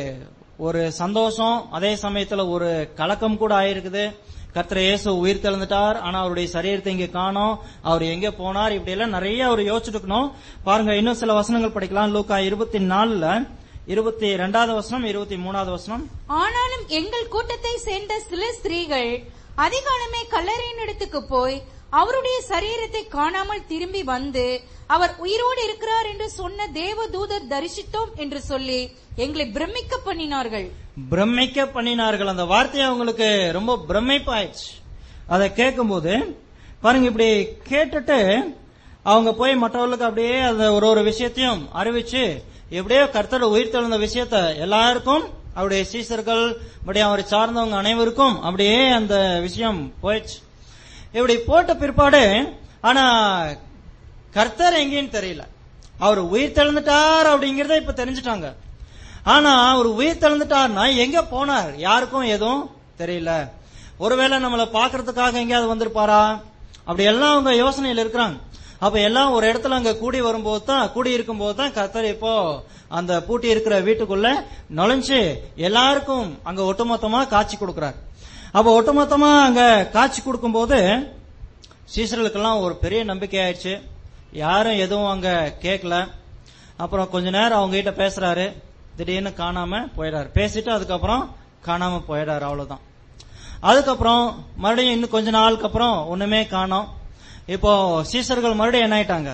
ஒரு சந்தோஷம் அதே சமயத்துல ஒரு கலக்கம் கூட ஆயிருக்குது கர்த்தர் இயேசு உயிர் தெழுந்துட்டார் ஆனா அவருடைய சரீரத்தை இங்க காணோம் அவர் எங்க போனார் இப்படி எல்லாம் நிறைய அவர் யோசிச்சுட்டு இருக்கணும் பாருங்க இன்னும் சில வசனங்கள் படிக்கலாம் லூக்கா இருபத்தி நாலுல இருபத்தி ரெண்டாவது வசனம் இருபத்தி மூணாவது வசனம் ஆனாலும் எங்கள் கூட்டத்தை சேர்ந்த சில ஸ்திரீகள் அதிகாலமே கல்லறையினிடத்துக்கு போய் அவருடைய சரீரத்தை காணாமல் திரும்பி வந்து அவர் உயிரோடு இருக்கிறார் என்று சொன்ன தேவதூதர் தரிசித்தோம் என்று சொல்லி எங்களை பிரமிக்க பண்ணினார்கள் பிரமிக்க பண்ணினார்கள் அந்த வார்த்தை அவங்களுக்கு ரொம்ப பிரமிப்பாயிடுச்சு அதை கேட்கும்போது பாருங்க இப்படி கேட்டுட்டு அவங்க போய் மற்றவர்களுக்கு அப்படியே அந்த ஒரு ஒரு விஷயத்தையும் அறிவிச்சு எப்படியோ கர்த்தரோட உயிர் தெழுந்த விஷயத்த எல்லாருக்கும் அவருடைய சீசர்கள் அப்படியே அவரை சார்ந்தவங்க அனைவருக்கும் அப்படியே அந்த விஷயம் போயிடுச்சு இப்படி போட்ட பிற்பாடு ஆனா கர்த்தர் எங்கேன்னு தெரியல அவர் உயிர் தெழுந்துட்டார் அப்படிங்கறத இப்ப தெரிஞ்சுட்டாங்க ஆனா அவர் உயிர் தெழுந்துட்டார்னா எங்க போனார் யாருக்கும் எதுவும் தெரியல ஒருவேளை நம்மள பாக்குறதுக்காக எங்கேயாவது வந்திருப்பாரா அப்படி எல்லாம் அவங்க யோசனையில இருக்கிறாங்க அப்ப எல்லாம் ஒரு இடத்துல அங்க கூடி வரும்போது தான் கூடி இருக்கும் போது தான் கர்த்தர் இப்போ அந்த பூட்டி இருக்கிற வீட்டுக்குள்ள நுழைஞ்சு எல்லாருக்கும் அங்க ஒட்டுமொத்தமா காட்சி கொடுக்கிறார் அப்ப ஒட்டுமொத்தமா அங்க காட்சி கொடுக்கும்போது சீசர்களுக்கெல்லாம் ஒரு பெரிய நம்பிக்கை ஆயிடுச்சு யாரும் எதுவும் அங்க கேட்கல அப்புறம் கொஞ்ச நேரம் அவங்க கிட்ட பேசுறாரு திடீர்னு காணாம போயிடாரு பேசிட்டு அதுக்கப்புறம் காணாம போயிடாரு அவ்வளவுதான் அதுக்கப்புறம் மறுபடியும் இன்னும் கொஞ்ச நாளுக்கு அப்புறம் ஒண்ணுமே காணோம் இப்போ சீசர்கள் மறுபடியும் என்ன ஆயிட்டாங்க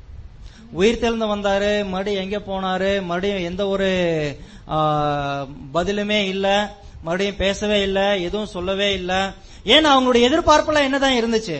உயிர் தெழுந்து வந்தாரு மறுபடியும் எங்க போனாரு மறுபடியும் எந்த ஒரு ஆ, பதிலுமே இல்ல மறுபடியும் பேசவே இல்ல எதுவும் சொல்லவே இல்ல ஏன்னா அவங்களுடைய எதிர்பார்ப்புல என்னதான் இருந்துச்சு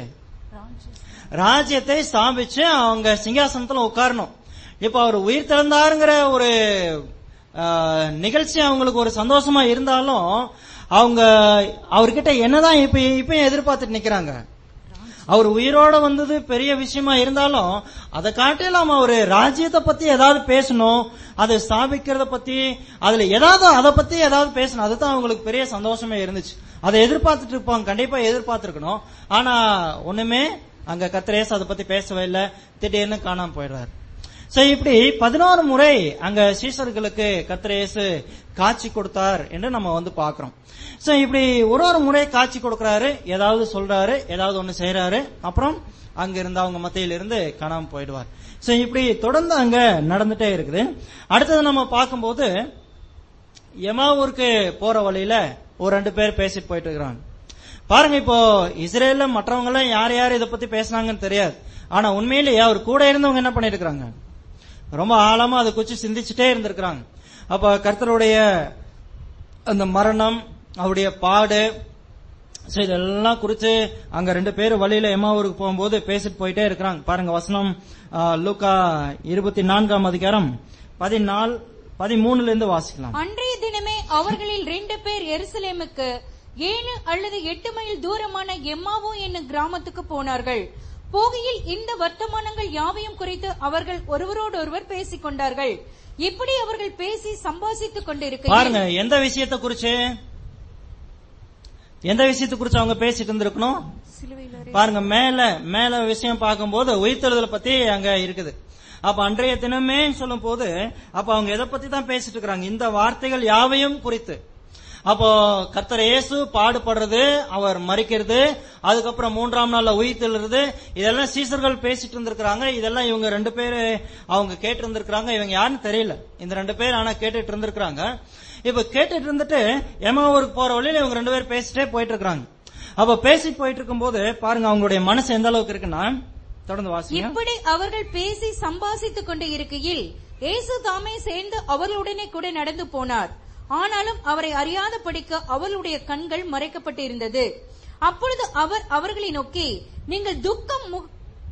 ராஜ்யத்தை ஸ்தாபிச்சு அவங்க சிங்காசனத்துல உட்காரணும் இப்ப அவர் உயிர் திறந்தாருங்கிற ஒரு ஆ, நிகழ்ச்சி அவங்களுக்கு ஒரு சந்தோஷமா இருந்தாலும் அவங்க அவர்கிட்ட என்னதான் இப்ப இப்பயும் எதிர்பார்த்துட்டு நிக்கிறாங்க அவர் உயிரோட வந்தது பெரிய விஷயமா இருந்தாலும் அதை காட்டிலும் அவரு ராஜ்யத்தை பத்தி ஏதாவது பேசணும் அதை ஸ்தாபிக்கிறத பத்தி அதுல ஏதாவது அதை பத்தி ஏதாவது பேசணும் அதுதான் அவங்களுக்கு பெரிய சந்தோஷமே இருந்துச்சு அதை எதிர்பார்த்துட்டு இருப்பாங்க கண்டிப்பா எதிர்பார்த்திருக்கணும் ஆனா ஒண்ணுமே அங்க கத்திரேஸ் அதை பத்தி பேசவே இல்லை திடீர்னு காணாம போயிடுறாரு சோ இப்படி பதினோரு முறை அங்க சீசர்களுக்கு கத்திரேசு காட்சி கொடுத்தார் என்று நம்ம வந்து பாக்குறோம் சோ இப்படி ஒரு ஒரு முறை காட்சி கொடுக்கறாரு ஏதாவது சொல்றாரு ஏதாவது ஒண்ணு செய்யறாரு அப்புறம் அங்க இருந்து அவங்க மத்தியில இருந்து காணாம போயிடுவார் சோ இப்படி தொடர்ந்து அங்க நடந்துட்டே இருக்குது அடுத்தது நம்ம பார்க்கும்போது எமாவூருக்கு போற வழியில ஒரு ரெண்டு பேர் பேசிட்டு போயிட்டு இருக்கிறாங்க பாருங்க இப்போ இஸ்ரேல்ல மற்றவங்க எல்லாம் யார் யார் இதை பத்தி பேசுனாங்கன்னு தெரியாது ஆனா உண்மையிலேயே அவர் கூட இருந்தவங்க என்ன பண்ணிட்டு இருக்காங்க ரொம்ப ஆழமா அதை குச்சி சிந்திச்சுட்டே இருந்திருக்கிறாங்க அப்ப கர்த்தருடைய அந்த மரணம் அவருடைய பாடு சோ இதெல்லாம் குறிச்சு அங்க ரெண்டு பேரும் வழியில எம்மாவூருக்கு போகும்போது பேசிட்டு போயிட்டே இருக்கிறாங்க பாருங்க வசனம் ஆ, லூக்கா இருபத்தி நான்காம் அதிகாரம் பதினாலு பதிமூணுல இருந்து வாசிக்கலாம் அன்றைய தினமே அவர்களில் ரெண்டு பேர் எருசலேமுக்கு ஏழு அல்லது எட்டு மைல் தூரமான எம்மாவோ என்னும் கிராமத்துக்கு போனார்கள் போகையில் இந்த வர்த்தமானங்கள் யாவையும் குறித்து அவர்கள் ஒருவரோடொருவர் பேசிக் கொண்டார்கள் இப்படி அவர்கள் பேசி சம்பாசித்துக் கொண்டிருக்கையில் பாருங்க எந்த விஷயத்தை குறிச்சு எந்த விஷயத்தை குறிச்சு அவங்க பேசிட்டு இருந்திருக்கணும் சிலுவையில் பாருங்க மேல மேல விஷயம் பார்க்கும்போது உயிர்த்தெழுதல் பத்தி அங்க இருக்குது அப்ப அன்றைய தினமே சொல்லும் போது அப்ப அவங்க எதை பத்தி தான் பேசிட்டு இருக்கிறாங்க இந்த வார்த்தைகள் யாவையும் குறித்து அப்போ கர்த்தர் இயேசு பாடுபடுறது அவர் மறிக்கிறது அதுக்கப்புறம் மூன்றாம் நாள்ல உயிர் தெழுறது இதெல்லாம் சீசர்கள் பேசிட்டு இருந்திருக்காங்க இதெல்லாம் இவங்க ரெண்டு பேரு அவங்க கேட்டு இருந்திருக்காங்க இவங்க யாருன்னு தெரியல இந்த ரெண்டு பேர் ஆனா கேட்டுட்டு இருந்திருக்காங்க இப்ப கேட்டுட்டு இருந்துட்டு எமாவூருக்கு போற வழியில இவங்க ரெண்டு பேர் பேசிட்டே போயிட்டு இருக்காங்க அப்ப பேசி போயிட்டு இருக்கும்போது பாருங்க அவங்களுடைய மனசு எந்த அளவுக்கு இருக்குன்னா தொடர்ந்து வாசிங்க இப்படி அவர்கள் பேசி சம்பாசித்துக் கொண்டு இருக்கையில் இயேசு தாமே சேர்ந்து அவர்களுடனே கூட நடந்து போனார் ஆனாலும் அவரை அறியாதபடிக்கு அவர்களுடைய கண்கள் மறைக்கப்பட்டிருந்தது அப்பொழுது அவர் அவர்களை நோக்கி நீங்கள் துக்கம் மு-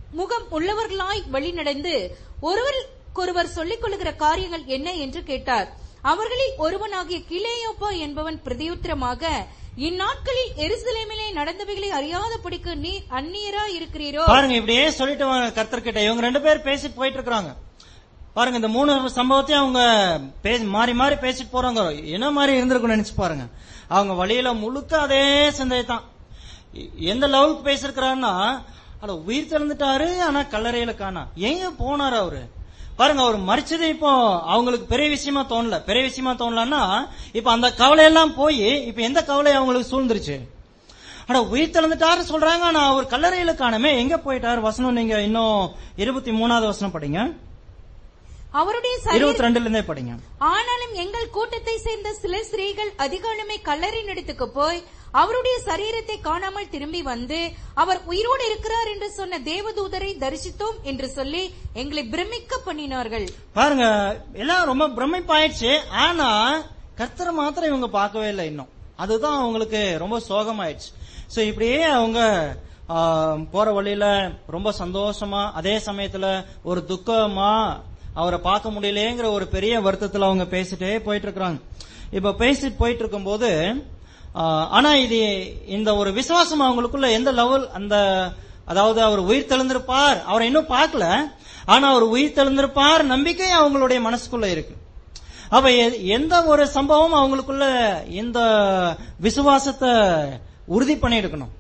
முகம் உள்ளவர்களாய் வழிநடந்து ஒருவருக்கொருவர் சொல்லிக் கொள்ளுகிற காரியங்கள் என்ன என்று கேட்டார் அவர்களில் ஒருவனாகிய கிளேயோப்பா என்பவன் பிரதியுத்தரமாக இந்நாட்களில் எருசலேமிலே நடந்தவைகளை அறியாதபடிக்கு நீர் அந்நியரா இருக்கிறீரோ பாருங்க இப்படியே சொல்லிட்டு வாங்க கர்த்தர்கிட்ட இவங்க ரெண்டு பேர் பேசிட்டு போயிட்டு இருக்காங்க பாருங்க இந்த மூணு சம்பவத்தையும் அவங்க பேசி- மாறி மாறி பேசிட்டு போறாங்க என்ன மாதிரி இருந்திருக்கும் நினைச்சு பாருங்க அவங்க வழியில முழுக்க அதே சிந்தை தான் எ- எந்த லெவலுக்கு பேசிருக்கிறாருன்னா அட உயிர் திறந்துட்டாரு ஆனா கல்லறையில காணா எங்க போனாரு அவரு பாருங்க அவர் மறிச்சது இப்போ அவங்களுக்கு பெரிய விஷயமா தோணல பெரிய விஷயமா தோணலன்னா இப்ப அந்த கவலை எல்லாம் போய் இப்ப எந்த கவலை அவங்களுக்கு சூழ்ந்துருச்சு அட உயிர் திறந்துட்டாரு சொல்றாங்க ஆனா அவர் கல்லறையில காணமே எங்க போயிட்டாரு வசனம் நீங்க இன்னும் இருபத்தி மூணாவது வசனம் படிங்க அவருடைய சரீர இருபத்தி ரெண்டுல இருந்தே படிங்க ஆனாலும் எங்கள் கூட்டத்தை சேர்ந்த சில ஸ்திரீகள் அதிகாலமே கல்லறின் இடத்துக்கு போய் அவருடைய சரீரத்தை காணாமல் திரும்பி வந்து அவர் உயிரோடு இருக்கிறார் என்று சொன்ன தேவதூதரை தரிசித்தோம் என்று சொல்லி எங்களை பிரமிக்க பண்ணினார்கள் பாருங்க எல்லாம் ரொம்ப பிரமிப்பாயிடுச்சு ஆனா கர்த்தரை மாத்திரம் இவங்க பார்க்கவே இல்லை இன்னும் அதுதான் அவங்களுக்கு ரொம்ப சோகமாயிடுச்சு சோ இப்படியே அவங்க ஆ, போற வழியில ரொம்ப சந்தோஷமா அதே சமயத்துல ஒரு துக்கமா அவரை பார்க்க முடியலையேங்கிற ஒரு பெரிய வருத்தத்துல அவங்க பேசிட்டே போயிட்டு இருக்கிறாங்க இப்ப பேசிட்டு போயிட்டு இருக்கும்போது ஆ, ஆனா இது இந்த ஒரு விசுவாசம் அவங்களுக்குள்ள எந்த லெவல் அந்த அதாவது அவர் உயிர் தெளிந்திருப்பார் அவரை இன்னும் பார்க்கல ஆனா அவர் உயிர் தெளிந்திருப்பார் நம்பிக்கை அவங்களுடைய மனசுக்குள்ள இருக்கு அப்ப எ- எந்த ஒரு சம்பவம் அவங்களுக்குள்ள இந்த விசுவாசத்தை உறுதி பண்ணி எடுக்கணும்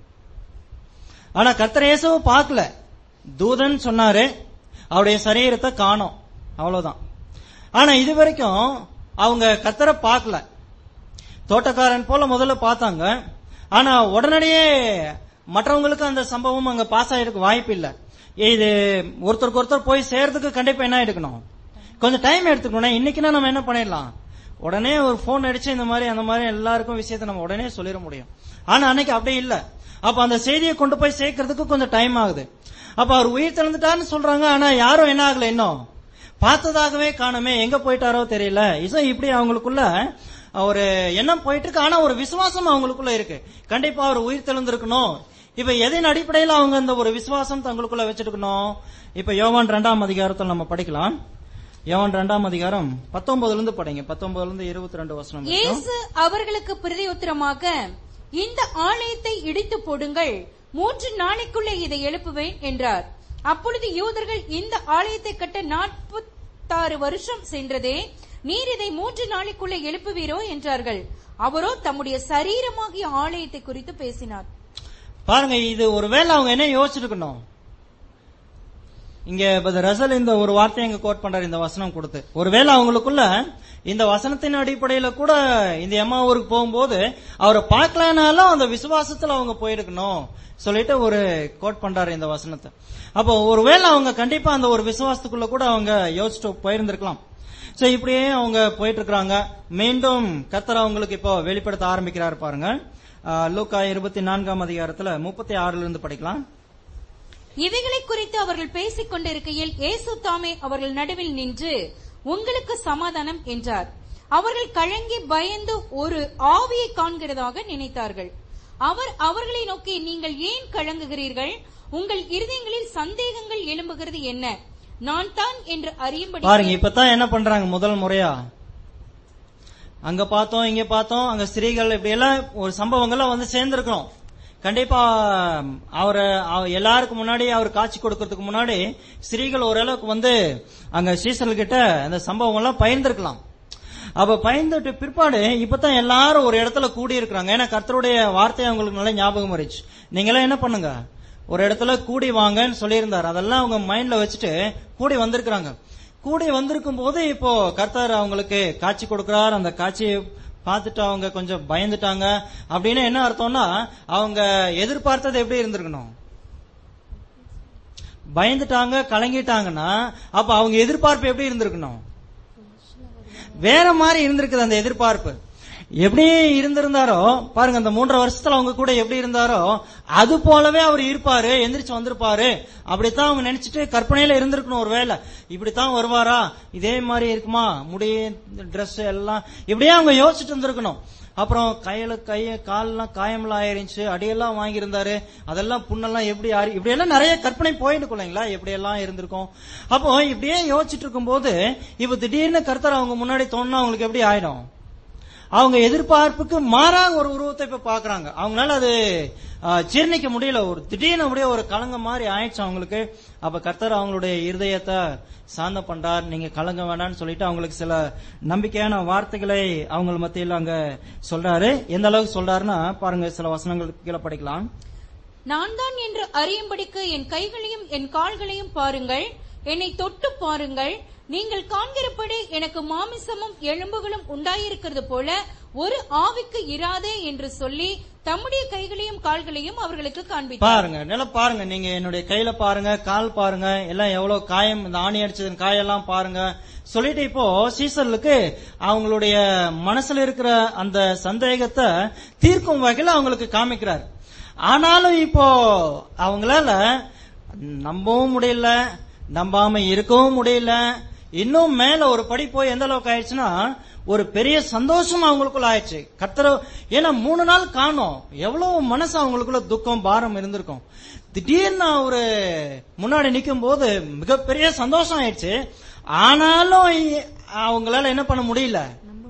ஆனா கர்த்தர் இயேசுவை பார்க்கல தூதன் சொன்னாரு அவருடைய சரீரத்தை காணோம் அவ்வளவுதான் ஆனா இது வரைக்கும் அவங்க கர்த்தரை பார்க்கல தோட்டக்காரன் போல முதல்ல பார்த்தாங்க ஆனா உடனடியே மற்றவங்களுக்கு அந்த சம்பவம் அங்க பாஸ் ஆயிருக்கு வாய்ப்பு இல்ல இது ஒருத்தருக்கு ஒருத்தர் போய் சேர்றதுக்கு கண்டிப்பா என்ன எடுக்கணும் கொஞ்சம் டைம் எடுத்துக்கணும் இன்னைக்குன்னா நம்ம என்ன பண்ணிடலாம் உடனே ஒரு போன் அடிச்சு இந்த மாதிரி அந்த மாதிரி எல்லாருக்கும் விஷயத்தை நம்ம உடனே சொல்லிட முடியும் ஆனா அன்னைக்கு அப்படி இல்ல அப்ப அந்த செய்தியை கொண்டு போய் சேர்க்கறதுக்கு கொஞ்சம் டைம் ஆகுது அப்ப அவர் உயிர் திறந்துட்டாருன்னு சொல்றாங்க ஆனா யாரும் என்ன ஆகல இன்னும் பார்த்ததாகவே காணுமே எங்க போயிட்டாரோ தெரியல இசை இப்படி அவங்களுக்குள்ள ஒரு எண்ணம் போயிட்டு இருக்கு ஆனா ஒரு விசுவாசம் அவங்களுக்குள்ள இருக்கு கண்டிப்பா அவர் உயிர் தெளிந்திருக்கணும் இப்ப எதின் அடிப்படையில் அவங்க அந்த ஒரு விசுவாசம் தங்களுக்குள்ள வச்சிருக்கணும் இப்ப யோவான் ரெண்டாம் அதிகாரத்தில் நம்ம படிக்கலாம் யோவான் ரெண்டாம் அதிகாரம் பத்தொன்பதுல இருந்து படிங்க பத்தொன்பதுல இருந்து இருபத்தி ரெண்டு வசனம் வரைக்கும். இயேசு அவர்களுக்கு பிரதியுத்தரமாக இந்த ஆலயத்தை இடித்து போடுங்கள் மூன்று நாளைக்குள்ளே இதை எழுப்புவேன் என்றார் அப்பொழுது யூதர்கள் இந்த ஆலயத்தை கட்ட நாற்பத்தாறு வருஷம் சென்றதே நீர் இதை மூன்று நாளைக்குள்ளே எழுப்புவீரோ என்றார்கள் அவரோ தம்முடைய சரீரமாகிய ஆலயத்தை குறித்து பேசினார் பாருங்க இது ஒருவேளை அவங்க என்ன யோசிச்சிருக்கணும் இங்க பிரதர் ரசல் இந்த ஒரு வார்த்தையை இங்க கோட் பண்றாரு இந்த வசனம் கொடுத்து ஒருவேளை அவங்களுக்குள்ள இந்த வசனத்தின் அடிப்படையில கூட இந்த எம்மா ஊருக்கு போகும்போது அவரை பார்க்கலனாலும் அந்த விசுவாசத்துல அவங்க போயிருக்கணும் சொல்லிட்டு ஒரு கோட் பண்றாரு இந்த வசனத்தை அப்போ ஒருவேளை அவங்க கண்டிப்பா அந்த ஒரு விசுவாசத்துக்குள்ள கூட அவங்க யோசிச்சு போயிருந்திருக்கலாம் சோ இப்படியே அவங்க போயிட்டு இருக்காங்க மீண்டும் கத்தர் அவங்களுக்கு இப்போ வெளிப்படுத்த ஆரம்பிக்கிறாரு பாருங்க ஆஹ் லூக்கா இருபத்தி நான்காம் அதிகாரத்துல முப்பத்தி ஆறுல இருந்து படிக்கலாம் இவைகளை குறித்து அவர்கள் பேசிக் கொண்டிருக்கையில் இயேசு தாமே அவர்கள் நடுவில் நின்று உங்களுக்கு சமாதானம் என்றார் அவர்கள் கலங்கி பயந்து ஒரு ஆவியை காண்கிறதாக நினைத்தார்கள் அவர் அவர்களை நோக்கி நீங்கள் ஏன் கலங்குகிறீர்கள் உங்கள் இருதயங்களில் சந்தேகங்கள் எழும்புகிறது என்ன நான் தான் என்று அறியும்படி பாருங்க இப்பதான் என்ன பண்றாங்க முதல் முறையா அங்க பார்த்தோம் இங்க பார்த்தோம் அங்க ஸ்திரீகள் இப்படி எல்லாம் ஒரு சம்பவங்கள்லாம் வந்து சேர்ந்திருக்கிறோம் கண்டிப்பா அவரை அவ- எல்லாருக்கும் முன்னாடி அவர் காட்சி கொடுக்கறதுக்கு முன்னாடி ஸ்திரீகள் ஓரளவுக்கு வந்து அங்க சீசல் கிட்ட அந்த சம்பவம் எல்லாம் பயந்துருக்கலாம் அப்ப பயந்துட்டு பிற்பாடு இப்பதான் எல்லாரும் ஒரு இடத்துல கூடி இருக்கிறாங்க ஏன்னா கர்த்தருடைய வார்த்தை அவங்களுக்கு நல்ல ஞாபகம் இருந்துச்சு நீங்க எல்லாம் என்ன பண்ணுங்க ஒரு இடத்துல கூடி வாங்கன்னு சொல்லியிருந்தார் அதெல்லாம் அவங்க மைண்ட்ல வச்சுட்டு கூடி வந்திருக்கிறாங்க கூடி வந்திருக்கும் போது இப்போ கர்த்தர் அவங்களுக்கு காட்சி கொடுக்கிறார் அந்த காட்சியை பார்த்துட்டு அவங்க கொஞ்சம் பயந்துட்டாங்க அப்படின்னு என்ன அர்த்தம்னா அவங்க எதிர்பார்த்தது எப்படி இருந்திருக்கணும் பயந்துட்டாங்க கலங்கிட்டாங்கன்னா அப்ப அவங்க எதிர்பார்ப்பு எப்படி இருந்திருக்கணும் வேற மாதிரி இருந்திருக்குது அந்த எதிர்பார்ப்பு எப்படி இருந்திருந்தாரோ பாருங்க அந்த மூன்றரை வருஷத்துல அவங்க கூட எப்படி இருந்தாரோ அது போலவே அவர் இருப்பாரு எந்திரிச்சு வந்திருப்பாரு அப்படித்தான் அவங்க நினைச்சிட்டு கற்பனையில இருந்திருக்கணும் ஒரு வேலை இப்படித்தான் வருவாரா இதே மாதிரி இருக்குமா முடி Dress எல்லாம் இப்படியே அவங்க யோசிச்சுட்டு இருந்திருக்கணும் அப்புறம் கையில கைய கால்லாம் காயம்லாம் ஆயிருந்துச்சு அடியெல்லாம் வாங்கியிருந்தாரு அதெல்லாம் புண்ணெல்லாம் எப்படி ஆறி இப்படி எல்லாம் நிறைய கற்பனை போயிட்டு இல்லைங்களா எப்படி எல்லாம் இருந்திருக்கும் அப்போ இப்படியே யோசிச்சுட்டு இருக்கும்போது இப்ப திடீர்னு கர்த்தர் அவங்க முன்னாடி தோணுனா அவங்களுக்கு எப்படி ஆயிடும் அவங்க எதிர்பார்ப்புக்கு மாறாக ஒரு உருவத்தை இப்ப பாக்குறாங்க அவங்களால அது ஆ, ஜீர்ணிக்க முடியல ஒரு திடீர்னு அப்படியே ஒரு கலங்க மாதிரி ஆயிடுச்சு அவங்களுக்கு அப்ப கர்த்தர் அவங்களுடைய இருதயத்தை சாந்த பண்றார் நீங்க கலங்க வேண்டாம்னு சொல்லிட்டு அவங்களுக்கு சில நம்பிக்கையான வார்த்தைகளை அவங்க மத்தியில் அங்க சொல்றாரு எந்த அளவுக்கு சொல்றாருன்னா பாருங்க சில வசனங்கள் கீழே படிக்கலாம் நான் தான் என்று அறியும்படிக்கு என் கைகளையும் என் கால்களையும் பாருங்கள் என்னை தொட்டு பாருங்கள் நீங்கள் காண்கிறபடி எனக்கு மாமிசமும் எலும்புகளும் உண்டாயிருக்கிறது போல ஒரு ஆவிக்கு இராதே என்று சொல்லி தம்முடைய கைகளையும் கால்களையும் அவர்களுக்கு காண்பித்தார் பாருங்க நில பாருங்க நீங்க என்னுடைய கையில பாருங்க கால் பாருங்க எல்லாம் எவ்வளவு காயம் இந்த ஆணி அடிச்சது காயெல்லாம் பாருங்க சொல்லிட்டு இப்போ சீசர்களுக்கு அவங்களுடைய மனசுல இருக்கிற அந்த சந்தேகத்தை தீர்க்கும் வகையில அவங்களுக்கு காமிக்கிறார் ஆனாலும் இப்போ அவங்களால நம்பவும் முடியல நம்பாம இருக்கவும் முடியல இன்னும் மேல ஒரு படி போய் எந்த அளவுக்கு ஆயிடுச்சுன்னா ஒரு பெரிய சந்தோஷம் அவங்களுக்குள்ள ஆயிடுச்சு கத்தர ஏன்னா மூணு நாள் காணோம் எவ்வளவு மனசு அவங்களுக்குள்ள துக்கம் பாரம் இருந்திருக்கும் திடீர்னு ஒரு முன்னாடி நிக்கும் போது மிகப்பெரிய சந்தோஷம் ஆயிடுச்சு ஆனாலும் இ- அவங்களால என்ன பண்ண முடியல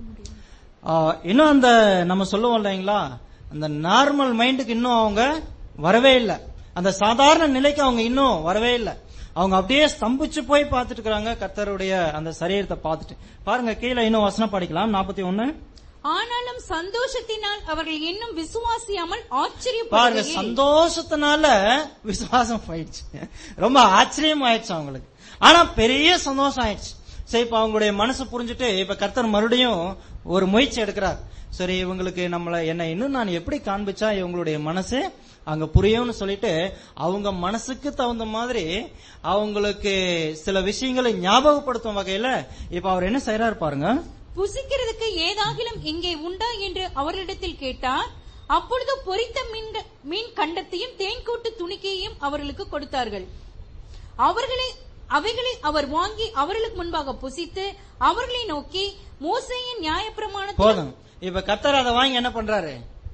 ஆ, இன்னும் அந்த நம்ம சொல்லுவோம் இல்லைங்களா அந்த நார்மல் மைண்டுக்கு இன்னும் அவங்க வரவே இல்லை அந்த சாதாரண நிலைக்கு அவங்க இன்னும் வரவே இல்லை அவங்க அப்படியே ஸ்தம்பிச்சு போய் பார்த்துட்டு இருக்காங்க கர்த்தருடைய அந்த சரீரத்தை பார்த்துட்டு பாருங்க கீழே இன்னும் வசனம் படிக்கலாம் நாற்பத்தி ஒன்னு ஆனாலும் சந்தோஷத்தினால் அவர்கள் இன்னும் விசுவாசியாமல் பாருங்க ஆச்சரியப்படுகையில் சந்தோஷத்தினால விசுவாசம் போயிடுச்சு ரொம்ப ஆச்சரியம் ஆயிடுச்சு அவங்களுக்கு ஆனா பெரிய சந்தோஷம் ஆயிடுச்சு சரி இப்ப அவங்களுடைய மனசு புரிஞ்சுட்டு இப்ப கர்த்தர் மறுபடியும் ஒரு முயற்சி எடுக்கிறார் சரி இவங்களுக்கு நம்மள என்ன இன்னும் நான் எப்படி காண்பிச்சா இவங்களுடைய மனசு அங்க புரியும்னு சொல்லிட்டு அவங்க மனசுக்கு தகுந்த மாதிரி அவங்களுக்கு சில விஷயங்களை ஞாபகப்படுத்தும் வகையில இப்ப அவர் என்ன செய்யறாரு பாருங்க புசிக்கிறதுக்கு ஏதாகிலும் இங்கே உண்டா என்று அவரிடத்தில் கேட்டார் அப்பொழுது பொரித்த மீன்க- மீன் கண்டத்தையும் தேன்கூட்டு துணிக்கையையும் அவர்களுக்கு கொடுத்தார்கள் அவர்களை அவைகளை அவர் வாங்கி அவர்களுக்கு முன்பாக புசித்து அவர்களை நோக்கி மோசையின் நியாயப்பிரமாணத்தில் போதும் இப்ப கர்த்தர் அதை வாங்கி என்ன பண்றாரு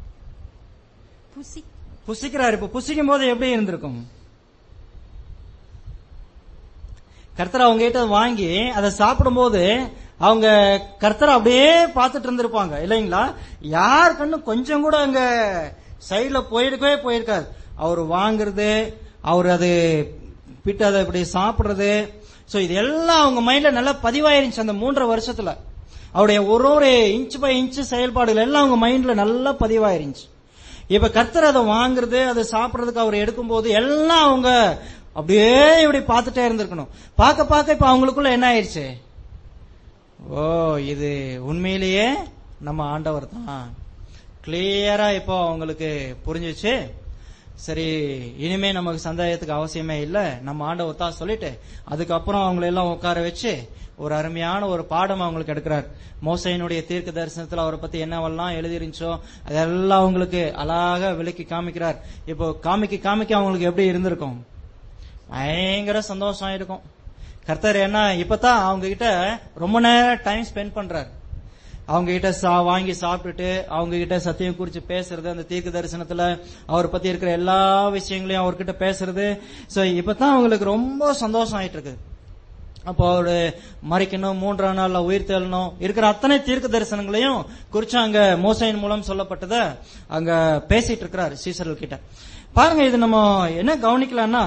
புசி புசிக்கிறாரு இப்ப புசிக்கும் போது எப்படி இருந்திருக்கும் கர்த்தர் அவங்க கிட்ட வாங்கி அதை சாப்பிடும்போது அவங்க கர்த்தர் அப்படியே பார்த்துட்டு இருந்திருப்பாங்க இல்லைங்களா யார் கண்ணு கொஞ்சம் கூட அங்க சைடுல போயிருக்கவே போயிருக்காது அவர் வாங்குறது அவர் அது பிட்டு அதை இப்படி சாப்பிடுறது சோ இது எல்லாம் அவங்க மைண்ட்ல நல்லா பதிவாயிருந்துச்சு அந்த மூன்றரை வருஷத்துல அவருடைய ஒரு ஒரு இன்ச் பை இன்ச் செயல்பாடுகள் எல்லாம் அவங்க மைண்ட்ல நல்லா பதிவாயிருந்துச்சு இப்ப கர்த்தர் அதை வாங்குறது அதை சாப்பிடுறதுக்கு அவர் எடுக்கும்போது எல்லாம் அவங்க அப்படியே இப்படி பார்த்துட்டே இருந்திருக்கணும் பார்க்க பார்க்க இப்ப அவங்களுக்குள்ள என்ன ஆயிருச்சு ஓ இது உண்மையிலேயே நம்ம ஆண்டவர் தான் கிளியரா இப்போ அவங்களுக்கு புரிஞ்சுச்சு சரி இனிமே நமக்கு சந்தேகத்துக்கு அவசியமே இல்ல நம்ம ஆண்டவர் தான் சொல்லிட்டு அதுக்கப்புறம் அவங்களை எல்லாம் உட்கார வச்சு ஒரு அருமையான ஒரு பாடம் அவங்களுக்கு எடுக்கிறார் மோசையினுடைய தீர்க்க தரிசனத்துல அவரை பத்தி என்னவெல்லாம் எழுதிருந்துச்சோ அதெல்லாம் அவங்களுக்கு அழகா விலக்கி காமிக்கிறார் இப்போ காமிக்க காமிக்க அவங்களுக்கு எப்படி இருந்திருக்கும் பயங்கர சந்தோஷம் இருக்கும் கர்த்தர் என்ன இப்பதான் அவங்க கிட்ட ரொம்ப நேரம் டைம் ஸ்பெண்ட் பண்றாரு அவங்க கிட்ட சா- வாங்கி சாப்பிட்டுட்டு அவங்க கிட்ட சத்தியம் குறிச்சு பேசுறது அந்த தீர்க்க தரிசனத்துல அவர் பத்தி இருக்கிற எல்லா விஷயங்களையும் அவர்கிட்ட பேசுறது சோ இப்பதான் அவங்களுக்கு ரொம்ப சந்தோஷம் ஆயிட்டு இருக்கு அப்போ அவரு மறிக்கணும் மூன்றாம் நாள்ல உயிர் தேழணும் இருக்கிற அத்தனை தீர்க்க தரிசனங்களையும் குறிச்சு அங்க மோசையின் மூலம் சொல்லப்பட்டத அங்க பேசிட்டு இருக்கிறாரு சீசர்கள் கிட்ட பாருங்க இது நம்ம என்ன கவனிக்கலாம்னா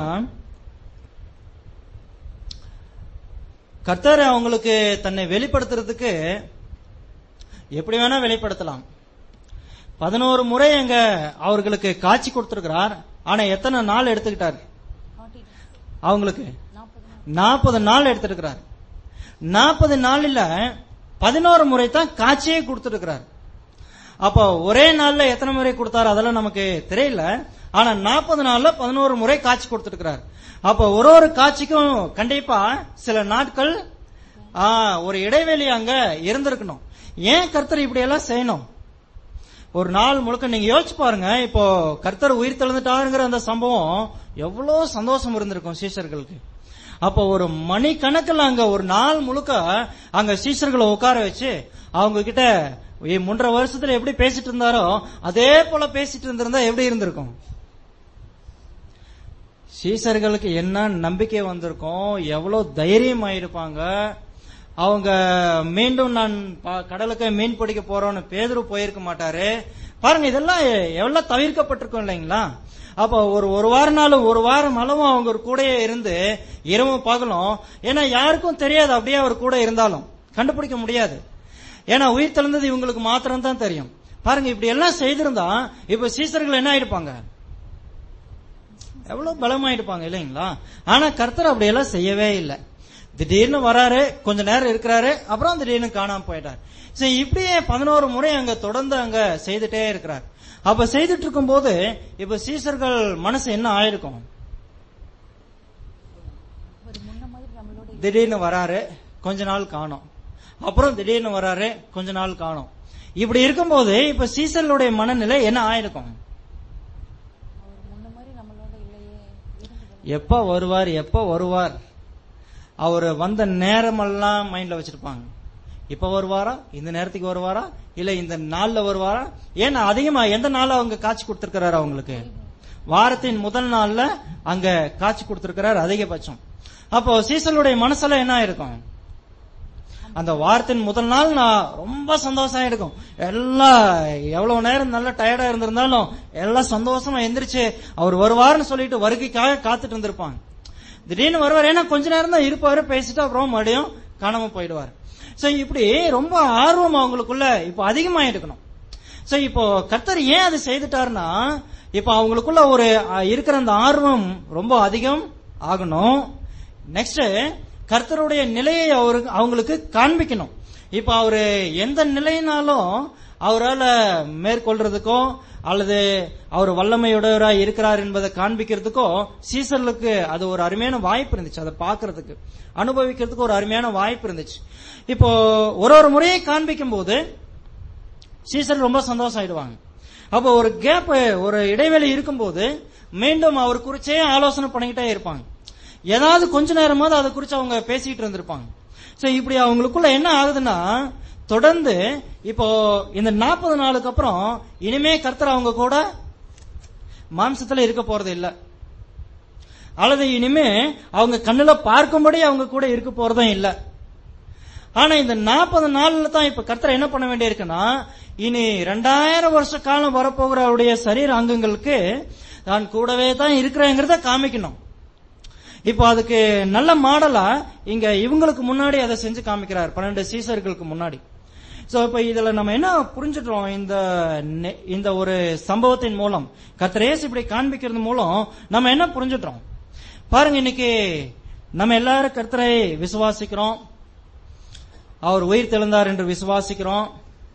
கர்த்தர் அவங்களுக்கு தன்னை வெளிப்படுத்துறதுக்கு எப்படி வேணா வெளிப்படுத்தலாம் பதினோரு முறை அங்க அவர்களுக்கு காட்சி கொடுத்திருக்கிறார் ஆனா எத்தனை நாள் எடுத்துக்கிட்டார் அவங்களுக்கு நாற்பது நாள் எடுத்திருக்கிறார் நாற்பது நாளில் பதினோரு முறை தான் காட்சியே கொடுத்திருக்கிறார் அப்போ ஒரே நாள்ல எத்தனை முறை கொடுத்தாரு அதெல்லாம் நமக்கு தெரியல ஆனா நாற்பது நாள்ல பதினோரு முறை காட்சி கொடுத்திருக்கிறார் அப்போ ஒரு ஒரு காட்சிக்கும் கண்டிப்பா சில நாட்கள் ஆ, ஒரு இடைவெளி அங்க இருந்திருக்கணும் ஏன் கர்த்தர் இப்படி எல்லாம் செய்யணும் ஒரு நாள் முழுக்க நீங்க யோசிச்சு பாருங்க இப்போ கர்த்தர் உயிர் தெழுந்துட்டாருங்கிற அந்த சம்பவம் எவ்வளவு சந்தோஷம் இருந்திருக்கும் சீஷர்களுக்கு அப்போ ஒரு மணி கணக்கில் அங்க ஒரு நாள் முழுக்க அங்க சீஷர்களை உட்கார வச்சு அவங்க கிட்ட இ- மூன்றரை வருஷத்துல எப்படி பேசிட்டு இருந்தாரோ அதே போல பேசிட்டு இருந்திருந்தா எப்படி இருந்திருக்கும் சீசர்களுக்கு என்ன நம்பிக்கை வந்திருக்கும் எவ்வளவு தைரியம் ஆயிருப்பாங்க அவங்க மீண்டும் நான் ப- கடலுக்கு மீன் பிடிக்க போறோம்னு பேதுரு போயிருக்க மாட்டாரு பாருங்க இதெல்லாம் எ- எவ்வளவு தவிர்க்கப்பட்டிருக்கும் இல்லைங்களா அப்போ ஒரு ஒரு வார நாள் ஒரு வாரம் அளவும் அவங்க ஒரு கூடயே இருந்து இரவும் பகலும் ஏன்னா யாருக்கும் தெரியாது அப்படியே அவர் கூட இருந்தாலும் கண்டுபிடிக்க முடியாது ஏன்னா உயிர் தெழுந்தது இவங்களுக்கு மாத்திரம் தான் தெரியும் பாருங்க இப்படி எல்லாம் செய்திருந்தா இப்ப சீசர்கள் என்ன ஆயிருப்பாங்க எவ்வளவு பலமாயிடுப்பாங்க இல்லைங்களா ஆனா கர்த்தர் அப்படி எல்லாம் செய்யவே இல்லை திடீர்னு வராரு கொஞ்ச நேரம் இருக்கிறாரு அப்புறம் திடீர்னு காணாம போயிட்டார் சரி இப்படியே பதினோரு முறை அங்க தொடர்ந்து அங்க செய்துட்டே இருக்கிறார் அப்ப செய்துட்டு இருக்கும் போது இப்ப சீசர்கள் மனசு என்ன ஆயிருக்கும் திடீர்னு வராரு கொஞ்ச நாள் காணோம் அப்புறம் திடீர்னு வராரு கொஞ்ச நாள் காணோம் இப்படி இருக்கும்போது இப்ப சீசர்களுடைய மனநிலை என்ன ஆயிருக்கும் எப்ப வருவார் எப்ப வருவார் அவர் வந்த நேரமெல்லாம் மைண்ட்ல வச்சிருப்பாங்க இப்ப வருவாரா இந்த நேரத்துக்கு வருவாரா இல்ல இந்த நாள்ல வருவாரா ஏன்னா அதிகமா எந்த நாள்ல அவங்க காட்சி கொடுத்திருக்கிறாரு அவங்களுக்கு வாரத்தின் முதல் நாள்ல அங்க காட்சி கொடுத்திருக்கிறாரு அதிகபட்சம் அப்போ சீசலுடைய மனசுல என்ன இருக்கும் அந்த வாரத்தின் முதல் நாள் நான் ரொம்ப சந்தோஷம் இருக்கும் எல்லாம் எவ்வளவு நேரம் நல்ல டயர்டா இருந்திருந்தாலும் எல்லாம் சந்தோஷமா எந்திரிச்சு அவர் வருவார்னு சொல்லிட்டு வருகைக்காக காத்துட்டு இருந்திருப்பாங்க திடீர்னு வருவார் ஏன்னா கொஞ்ச நேரம் தான் இருப்பாரு பேசிட்டு அப்புறம் மறுபடியும் காணாம போயிடுவார் சோ இப்படி ரொம்ப ஆர்வம் அவங்களுக்குள்ள இப்போ அதிகமாயிட்டுக்கணும் சோ இப்போ கர்த்தர் ஏன் அதை செய்துட்டாருன்னா இப்போ அவங்களுக்குள்ள ஒரு அஹ், இருக்கிற அந்த ஆர்வம் ரொம்ப அதிகம் ஆகணும் நெக்ஸ்ட் கர்த்தருடைய நிலையை அவருக்கு அவங்களுக்கு காண்பிக்கணும் இப்ப அவரு எந்த நிலையினாலும் அவரால மேற்கொள்றதுக்கோ அல்லது அவர் வல்லமையுடையவரா இருக்கிறார் என்பதை காண்பிக்கிறதுக்கோ சீசர்களுக்கு அது ஒரு அருமையான வாய்ப்பு இருந்துச்சு அதை பார்க்கிறதுக்கு அனுபவிக்கிறதுக்கு ஒரு அருமையான வாய்ப்பு இருந்துச்சு இப்போ ஒரு ஒரு முறையை காண்பிக்கும் போது சீசர் ரொம்ப சந்தோஷம் ஆயிடுவாங்க அப்போ ஒரு கேப் ஒரு இடைவெளி இருக்கும்போது மீண்டும் அவர் குறிச்சே ஆலோசனை பண்ணிக்கிட்டே இருப்பாங்க ஏதாவது கொஞ்ச நேரமாவது அதை குறிச்சு அவங்க பேசிட்டு இருந்திருப்பாங்க சோ இப்படி அவங்களுக்குள்ள என்ன ஆகுதுன்னா தொடர்ந்து இப்போ இந்த நாற்பது நாளுக்கு அப்புறம் இனிமே கர்த்தர் அவங்க கூட மாம்சத்துல இருக்க போறது இல்ல அல்லது இனிமே அவங்க கண்ணுல பார்க்கும்படி அவங்க கூட இருக்க போறதும் இல்ல ஆனா இந்த நாற்பது நாள்ல தான் இப்ப கர்த்தர் என்ன பண்ண வேண்டியிருக்குன்னா இனி ரெண்டாயிரம் வருஷ காலம் வரப்போகிற அவருடைய சரீர அங்கங்களுக்கு தான் கூடவே தான் இருக்கிறேங்கிறத காமிக்கணும் இப்போ அதுக்கு நல்ல மாடலா இங்க இவங்களுக்கு முன்னாடி அதை செஞ்சு காமிக்கிறார் பன்னெண்டு சீசர்களுக்கு முன்னாடி சோ இப்ப இதுல நம்ம என்ன புரிஞ்சுக்கிறோம் இந்த நெ- இந்த ஒரு சம்பவத்தின் மூலம் கத்திரேஸ் இப்படி காண்பிக்கிறது மூலம் நம்ம என்ன புரிஞ்சுட்டோம் பாருங்க இன்னைக்கு நம்ம எல்லாரும் கர்த்தரை விசுவாசிக்கிறோம் அவர் உயிர் தெழுந்தார் என்று விசுவாசிக்கிறோம்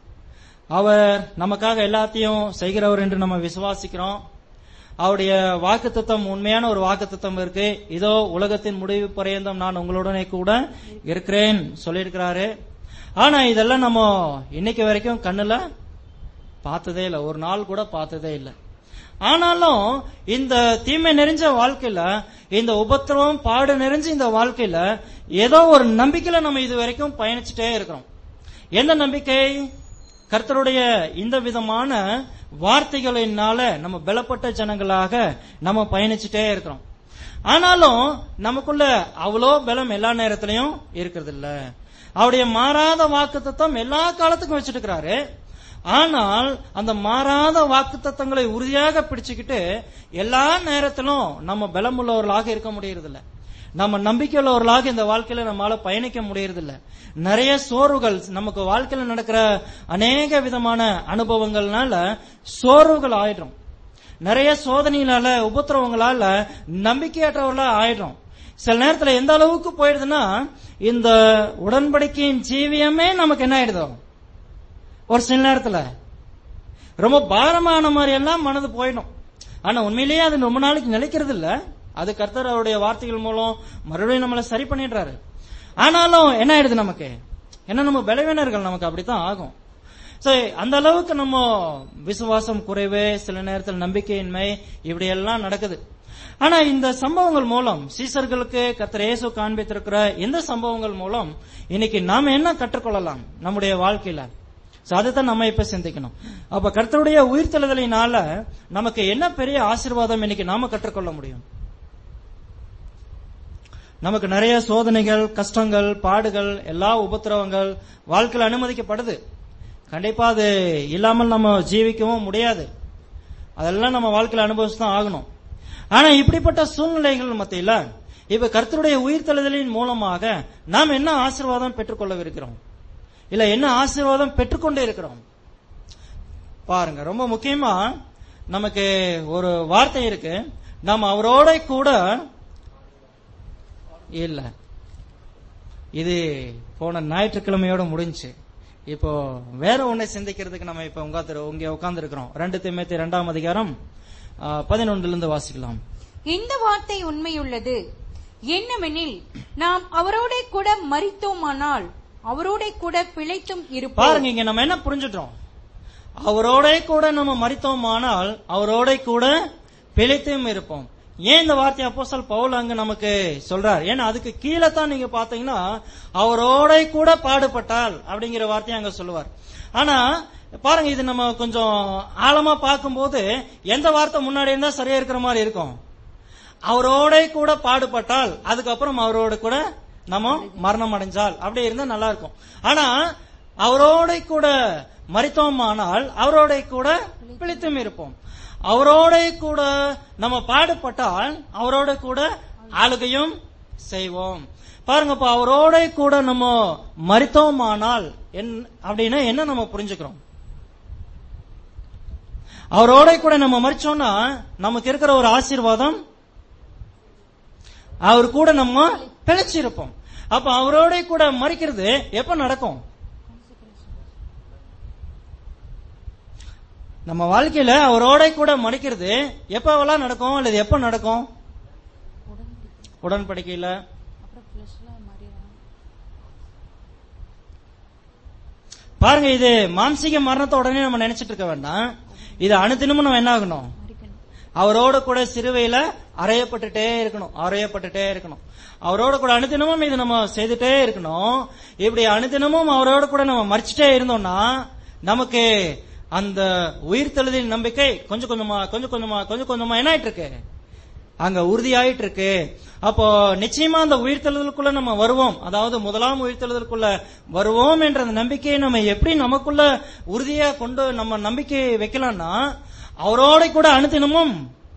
அவர் நமக்காக எல்லாத்தையும் செய்கிறவர் என்று நம்ம விசுவாசிக்கிறோம் அவருடைய வாக்குத்தத்தம் உண்மையான ஒரு வாக்குத்தத்தம் இருக்கு இதோ உலகத்தின் முடிவு பரியந்தம் நான் உங்களுடனே கூட இருக்கிறேன் சொல்லியிருக்கிறாரு ஆனா இதெல்லாம் நம்ம இன்னைக்கு வரைக்கும் கண்ணுல பார்த்ததே இல்லை ஒரு நாள் கூட பார்த்ததே இல்லை ஆனாலும் இந்த தீமை நிறைஞ்ச வாழ்க்கையில இந்த உபத்திரவம் பாடு நிறைஞ்ச இந்த வாழ்க்கையில ஏதோ ஒரு நம்பிக்கையில நம்ம இது வரைக்கும் பயணிச்சுட்டே இருக்கிறோம் எந்த நம்பிக்கை கர்த்தருடைய இந்த விதமான வார்த்தைகளினால நம்ம பலப்பட்ட ஜனங்களாக நம்ம பயணிச்சுட்டே இருக்கிறோம் ஆனாலும் நமக்குள்ள அவ்வளோ பலம் எல்லா நேரத்திலையும் இருக்கிறது இல்ல அவருடைய மாறாத வாக்குத்தத்தம் எல்லா காலத்துக்கும் வச்சிட்டு இருக்கிறாரு ஆனால் அந்த மாறாத வாக்குத்தத்தங்களை உறுதியாக பிடிச்சுக்கிட்டு எல்லா நேரத்திலும் நம்ம பலமுள்ளவர்களாக இருக்க முடியறதில்ல நம்ம நம்பிக்கையுள்ளவர்களாக இந்த வாழ்க்கையில நம்மளால பயணிக்க முடியறதில்ல நிறைய சோர்வுகள் நமக்கு வாழ்க்கையில நடக்கிற அநேக விதமான அனுபவங்கள்னால சோர்வுகள் ஆயிடும் நிறைய சோதனைகளால உபத்திரவங்களால நம்பிக்கையற்றவர்களா ஆயிடும் சில நேரத்துல எந்த அளவுக்கு போயிடுதுன்னா இந்த உடன்படிக்கையின் ஜீவியமே நமக்கு என்ன ஆயிடுதோ ஒரு சில நேரத்துல ரொம்ப பாரமான மாதிரி எல்லாம் மனது போயிடும் ஆனா உண்மையிலேயே அது ரொம்ப நாளைக்கு நிலைக்கிறது இல்ல அது கர்த்தர் அவருடைய வார்த்தைகள் மூலம் மறுபடியும் நம்மளை சரி பண்ணிடுறாரு ஆனாலும் என்ன ஆயிடுது நமக்கு ஏன்னா நம்ம பலவீனர்கள் நமக்கு அப்படித்தான் ஆகும் சோ அந்த அளவுக்கு நம்ம விசுவாசம் குறைவு சில நேரத்தில் நம்பிக்கையின்மை இப்படி எல்லாம் நடக்குது ஆனா இந்த சம்பவங்கள் மூலம் சீசர்களுக்கு கர்த்தர் இயேசு காண்பித்திருக்கிற இந்த சம்பவங்கள் மூலம் இன்னைக்கு நாம என்ன கற்றுக்கொள்ளலாம் நம்முடைய வாழ்க்கையில சோ அதைத்தான் நம்ம இப்ப சிந்திக்கணும் அப்ப கர்த்தருடைய உயிர்த்தெழுதலினால நமக்கு என்ன பெரிய ஆசீர்வாதம் இன்னைக்கு நாம கற்றுக்கொள்ள முடியும் நமக்கு நிறைய சோதனைகள் கஷ்டங்கள் பாடுகள் எல்லா உபத்திரவங்கள் வாழ்க்கையில் அனுமதிக்கப்படுது கண்டிப்பா அது இல்லாமல் நம்ம ஜீவிக்கவும் முடியாது அதெல்லாம் நம்ம வாழ்க்கையில் அனுபவிச்சு தான் ஆகணும் ஆனா இப்படிப்பட்ட சூழ்நிலைகள் மத்தியில இப்ப கர்த்தருடைய உயிர்த்தெழுதலின் மூலமாக நாம் என்ன ஆசீர்வாதம் பெற்றுக்கொள்ளவிருக்கிறோம் இல்ல என்ன ஆசீர்வாதம் பெற்றுக்கொண்டே இருக்கிறோம் பாருங்க ரொம்ப முக்கியமா நமக்கு ஒரு வார்த்தை இருக்கு நாம் அவரோட கூட இல்ல இது போன ஞாயிற்றுக்கிழமையோட முடிஞ்சு இப்போ வேற ஒண்ணை சிந்திக்கிறதுக்கு நம்ம இப்ப உட்காந்து இங்க உட்கார்ந்து இருக்கிறோம் ரெண்டு திமுத்தி இரண்டாம் அதிகாரம் பதினொன்றுல இருந்து வாசிக்கலாம் இந்த வார்த்தை உண்மையுள்ளது என்னவெனில் நாம் அவரோட கூட மரித்தோமானால் அவரோட கூட பிழைத்தும் இருப்போம் பாருங்க இங்க நம்ம என்ன புரிஞ்சுட்டோம் அவரோட கூட நம்ம மறித்தோமானால் அவரோட கூட பிழைத்தும் இருப்போம் ஏன் இந்த வார்த்தை அப்போஸ்தலர் பவுல் அங்க நமக்கு சொல்றார் ஏன்னா அதுக்கு கீழே தான் நீங்க பாத்தீங்கன்னா அவரோட கூட பாடுபட்டால் அப்படிங்கிற வார்த்தையை அங்க சொல்லுவார் ஆனா பாருங்க இது நம்ம கொஞ்சம் ஆழமா பார்க்கும்போது எந்த வார்த்தை முன்னாடி இருந்தா சரியா இருக்கிற மாதிரி இருக்கும் அவரோட கூட பாடுபட்டால் அதுக்கப்புறம் அவரோட கூட நம்ம மரணம் அடைஞ்சால் அப்படி இருந்தா நல்லா இருக்கும் ஆனா அவரோட கூட மறித்தோமானால் அவரோட கூட பிழைத்தும் இருப்போம் அவரோட கூட நம்ம பாடுபட்டால் அவரோட கூட ஆளுகையும் செய்வோம் பாருங்க இப்ப அவரோட கூட நம்ம மறித்தோமானால் என் அப்படின்னா என்ன நம்ம புரிஞ்சுக்கிறோம் அவரோட கூட நம்ம மறிச்சோம்னா நமக்கு இருக்கிற ஒரு ஆசீர்வாதம் அவர் கூட நம்ம பிழைச்சிருப்போம் அப்ப அவரோட கூட மறிக்கிறது எப்ப நடக்கும் நம்ம வாழ்க்கையில அவரோட கூட மறிக்கிறது எப்பவெல்லாம் நடக்கும் அல்லது எப்ப நடக்கும் உடன்படிக்கையில பாருங்க இது மாம்சீக மரணத்தை உடனே நம்ம நினைச்சிட்டு இருக்க வேண்டாம் இது அனுதினமும் நம்ம என்ன ஆகணும் அவரோட கூட சிறுவையில அறையப்பட்டுட்டே இருக்கணும் அறையப்பட்டுட்டே இருக்கணும் அவரோட கூட அனுதினமும் இது நம்ம செய்துட்டே இருக்கணும் இப்படி அனுதினமும் அவரோட கூட நம்ம மறிச்சுட்டே இருந்தோம்னா நமக்கு அந்த உயிர்த்தெழுதின் நம்பிக்கை கொஞ்சம் கொஞ்சமா கொஞ்சம் கொஞ்சமா கொஞ்சம் கொஞ்சமா என்ன ஆயிட்டு இருக்கு அங்க உறுதியாயிட்டு இருக்கு அப்போ நிச்சயமா அந்த உயிர்த்தெழுதலுக்குள்ள நம்ம வருவோம் அதாவது முதலாம் உயிர்த்தெழுதலுக்குள்ள வருவோம் என்ற அந்த நம்பிக்கையை நம்ம எப்படி நமக்குள்ள உறுதியா கொண்டு நம்ம நம்பிக்கை வைக்கலாம்னா அவரோட கூட அனுதினமும்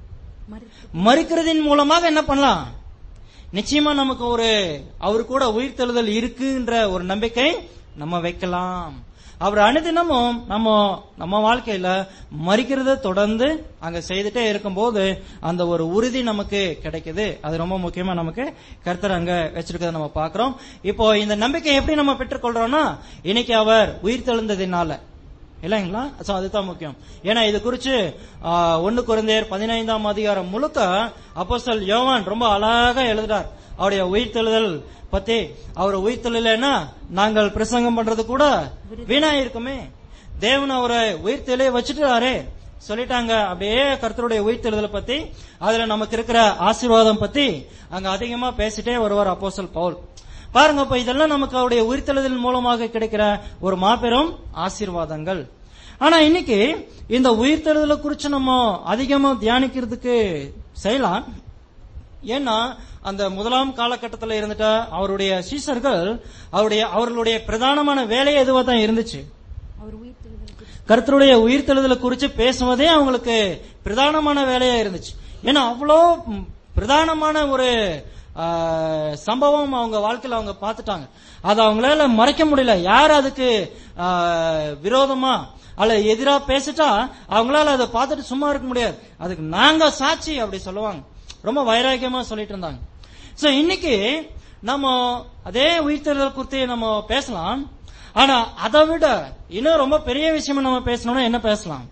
மறுக்கிறதின் மூலமாக என்ன பண்ணலாம் நிச்சயமா நமக்கு ஒரு அவர் கூட உயிர்த்தெழுதல் இருக்குன்ற ஒரு நம்பிக்கை நம்ம வைக்கலாம் அவர் அனுதினமும் நம்ம நம்ம வாழ்க்கையில மறிக்கிறத தொடர்ந்து அங்க செய்துட்டே இருக்கும்போது அந்த ஒரு உறுதி நமக்கு கிடைக்குது அது ரொம்ப முக்கியமா நமக்கு கர்த்தர் அங்க வச்சிருக்கிறத நம்ம பாக்குறோம் இப்போ இந்த நம்பிக்கை எப்படி நம்ம பெற்றுக்கொள்றோம்னா இன்னைக்கு அவர் உயிர் தெழுந்ததினால இல்லைங்களா சோ அதுதான் முக்கியம் ஏன்னா இது குறிச்சு ஒன்னு குழந்தையர் பதினைந்தாம் அதிகாரம் முழுக்க அப்போஸ்தல் யோவான் ரொம்ப அழகா எழுதுறார் அவருடைய உயிர்த்தெழுதல் பத்தி அவர் உயிர்த்தெழுலன்னா நாங்கள் பிரசங்கம் பண்றது கூட வீணா இருக்குமே தேவன் அவரை உயிர்த்தெளிய வச்சுட்டாரே சொல்லிட்டாங்க அப்படியே கர்த்தருடைய உயிர்த்தெழுதலை பத்தி அதுல நமக்கு இருக்கிற ஆசீர்வாதம் பத்தி அங்க அதிகமா பேசிட்டே வருவார் அப்போஸ்தல் பவுல் பாருங்க இப்ப இதெல்லாம் நமக்கு அவருடைய உயிர்த்தெழுதல் மூலமாக கிடைக்கிற ஒரு மாபெரும் ஆசீர்வாதங்கள் ஆனா இன்னைக்கு இந்த உயிர்த்தெழுதலை குறிச்சு நம்ம அதிகமா தியானிக்கிறதுக்கு செய்யலாம் ஏன்னா அந்த முதலாம் காலகட்டத்தில் இருந்துட்ட அவருடைய சீசர்கள் அவருடைய அவர்களுடைய பிரதானமான வேலையே எதுவா தான் இருந்துச்சு அவர் உயிர்த்தெழுதல் கர்த்தருடைய உயிர்த்தெழுதலை குறித்து பேசுவதே அவங்களுக்கு பிரதானமான வேலையா இருந்துச்சு ஏன்னா அவ்வளோ ம், பிரதானமான ஒரு ஆ, சம்பவம் அவங்க வாழ்க்கையில அவங்க பார்த்துட்டாங்க அது அவங்களால மறைக்க முடியல யார் அதுக்கு ஆ, விரோதமா அல்ல எதிரா பேசிட்டா அவங்களால அதை பார்த்துட்டு சும்மா இருக்க முடியாது அதுக்கு நாங்க சாட்சி அப்படி சொல்லுவாங்க ரொம்ப வைராக்கியமா சொல்லிட்டு இருந்தாங்க சோ இன்னைக்கு நம்ம அதே உயிர்த்தெழுதல் குறித்து நம்ம பேசலாம் ஆனா அதை விட இன்னும் ரொம்ப பெரிய விஷயம் நம்ம பேசணும்னா என்ன பேசலாம்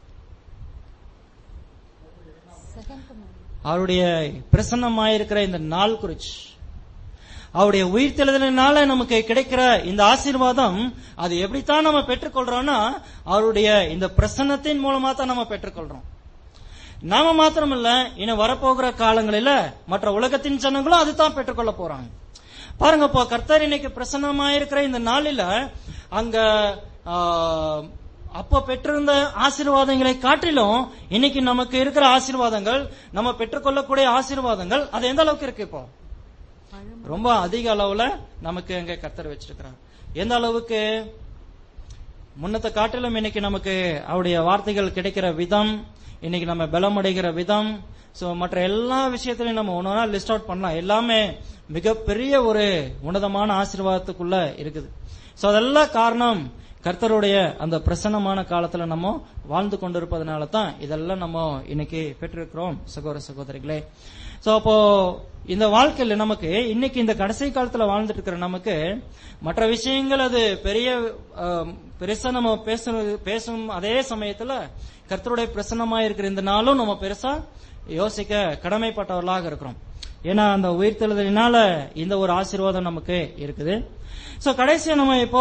அவருடைய பிரசன்னமாயிருக்கிற இந்த நாள் குறிச்சு அவருடைய உயிர்த்தெழுதலினால நமக்கு கிடைக்கிற இந்த ஆசீர்வாதம் அது எப்படித்தான் நம்ம பெற்றுக்கொள்றோம்னா அவருடைய இந்த பிரசன்னத்தின் மூலமா தான் நம்ம பெற்றுக்கொள்றோம் நாம மாத்திரமல்ல இன்னும் வரப்போகிற காலங்களில மற்ற உலகத்தின் ஜனங்களும் அதுதான் பெற்றுக்கொள்ள போறாங்க பாருங்க இப்போ கர்த்தர் இன்னைக்கு பிரசன்னமாயிருக்கிற இந்த நாளில அங்க ஆஹ், அப்போ பெற்றிருந்த ஆசீர்வாதங்களை காட்டிலும் இன்னைக்கு நமக்கு இருக்கிற ஆசீர்வாதங்கள் நம்ம பெற்றுக்கொள்ளக்கூடிய ஆசீர்வாதங்கள் அது எந்த அளவுக்கு இருக்கு இப்போ ரொம்ப அதிக அளவுல நமக்கு அங்க கர்த்தர் வச்சிருக்கிறார் எந்த அளவுக்கு முன்னத்தை காட்டிலும் இன்னைக்கு நமக்கு அவருடைய வார்த்தைகள் கிடைக்கிற விதம் இன்னைக்கு நம்ம பலம் அடைகிற விதம் சோ மற்ற எல்லா விஷயத்திலையும் நம்ம ஒன்னொன்னா லிஸ்ட் அவுட் பண்ணலாம் எல்லாமே மிகப்பெரிய ஒரு உன்னதமான ஆசீர்வாதத்துக்குள்ள இருக்குது சோ அதெல்லாம் காரணம் கர்த்தருடைய அந்த பிரசன்னமான காலத்துல நம்ம வாழ்ந்து கொண்டிருப்பதனால தான் இதெல்லாம் நம்ம இன்னைக்கு பெற்றிருக்கிறோம் சகோதர சகோதரிகளே சோ அப்போ இந்த வாழ்க்கையில நமக்கு இன்னைக்கு இந்த கடைசி காலத்துல வாழ்ந்துட்டு இருக்கிற நமக்கு மற்ற விஷயங்கள் அது பெரிய ஆம், பெருசா நம்ம பேசுறது பேசும் அதே சமயத்துல கர்த்தருடைய பிரசன்னமா இருக்கிற இந்த நாளும் நம்ம பெருசா யோசிக்க கடமைப்பட்டவர்களாக இருக்கிறோம் ஏன்னா அந்த உயிர்த்தெழுதலினால இந்த ஒரு ஆசீர்வாதம் நமக்கு இருக்குது சோ கடைசியா நம்ம இப்போ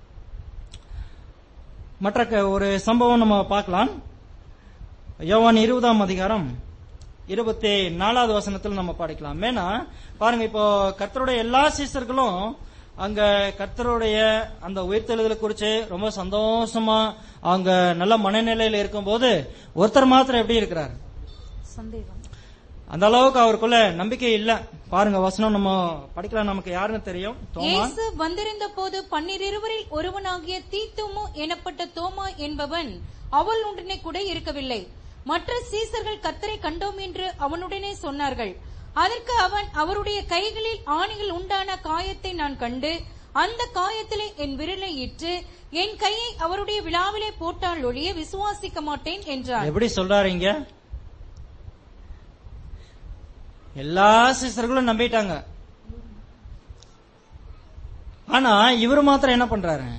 மற்ற க- ஒரு சம்பவம் நம்ம பார்க்கலாம் யோவான் இருபதாம் அதிகாரம் இருபத்தி நாலாவது வசனத்தில் நம்ம படிக்கலாம் ஏன்னா பாருங்க இப்போ கர்த்தருடைய எல்லா சீசர்களும் அங்க கர்த்தருடைய அந்த உயிர்த்தெழுதலை குறிச்சு ரொம்ப சந்தோஷமா அவங்க நல்ல மனநிலையில இருக்கும்போது ஒருத்தர் மாத்திரம் எப்படி இருக்கிறார் சந்தேகம் அந்த அளவுக்கு அவருக்குள்ள நம்பிக்கை இல்ல பாருங்க வசனம் நம்ம படிக்கலாம் நமக்கு யாருன்னு தெரியும் தோமா இயேசு வந்திருந்த போது பன்னிருவரில் ஒருவனாகிய தீத்துமு எனப்பட்ட தோமா என்பவன் அவள் உடனே கூட இருக்கவில்லை மற்ற சீசர்கள் கத்தரை கண்டோம் என்று அவனுடனே சொன்னார்கள் அதற்கு அவன் அவருடைய கைகளில் ஆணிகள் உண்டான காயத்தை நான் கண்டு அந்த காயத்திலே என் விரலை இட்டு என் கையை அவருடைய விழாவிலே போட்டால் ஒழிய விசுவாசிக்க மாட்டேன் என்றார் எப்படி சொல்றாரு இங்க எல்லா சிஸ்டர்களும் நம்பிட்டாங்க ஆனா இவரு மாத்திரம் என்ன பண்றாரு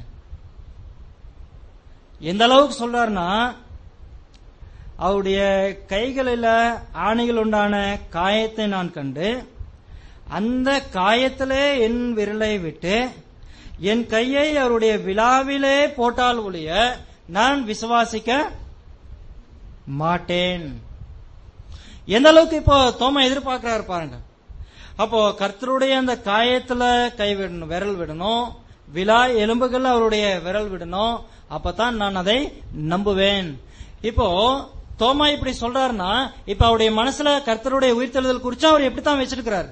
எந்த அளவுக்கு சொல்றாருன்னா அவருடைய கைகளில ஆணைகள் உண்டான காயத்தை நான் கண்டு அந்த காயத்திலே என் விரலை விட்டு என் கையை அவருடைய விழாவிலே போட்டால் ஒழிய நான் விசுவாசிக்க மாட்டேன் எந்த அளவுக்கு இப்போ தோமா எதிர்பார்க்கிறாரு பாருங்க அப்போ கர்த்தருடைய அந்த காயத்துல கை விடணும் விரல் விடணும் விழா எலும்புகள் அவருடைய விரல் விடணும் அப்பதான் நான் அதை நம்புவேன் இப்போ தோமா இப்படி சொல்றாருன்னா இப்ப அவருடைய மனசுல கர்த்தருடைய உயிர்த்தெழுதல் குறிச்சு அவர் எப்படித்தான் வச்சிருக்கிறாரு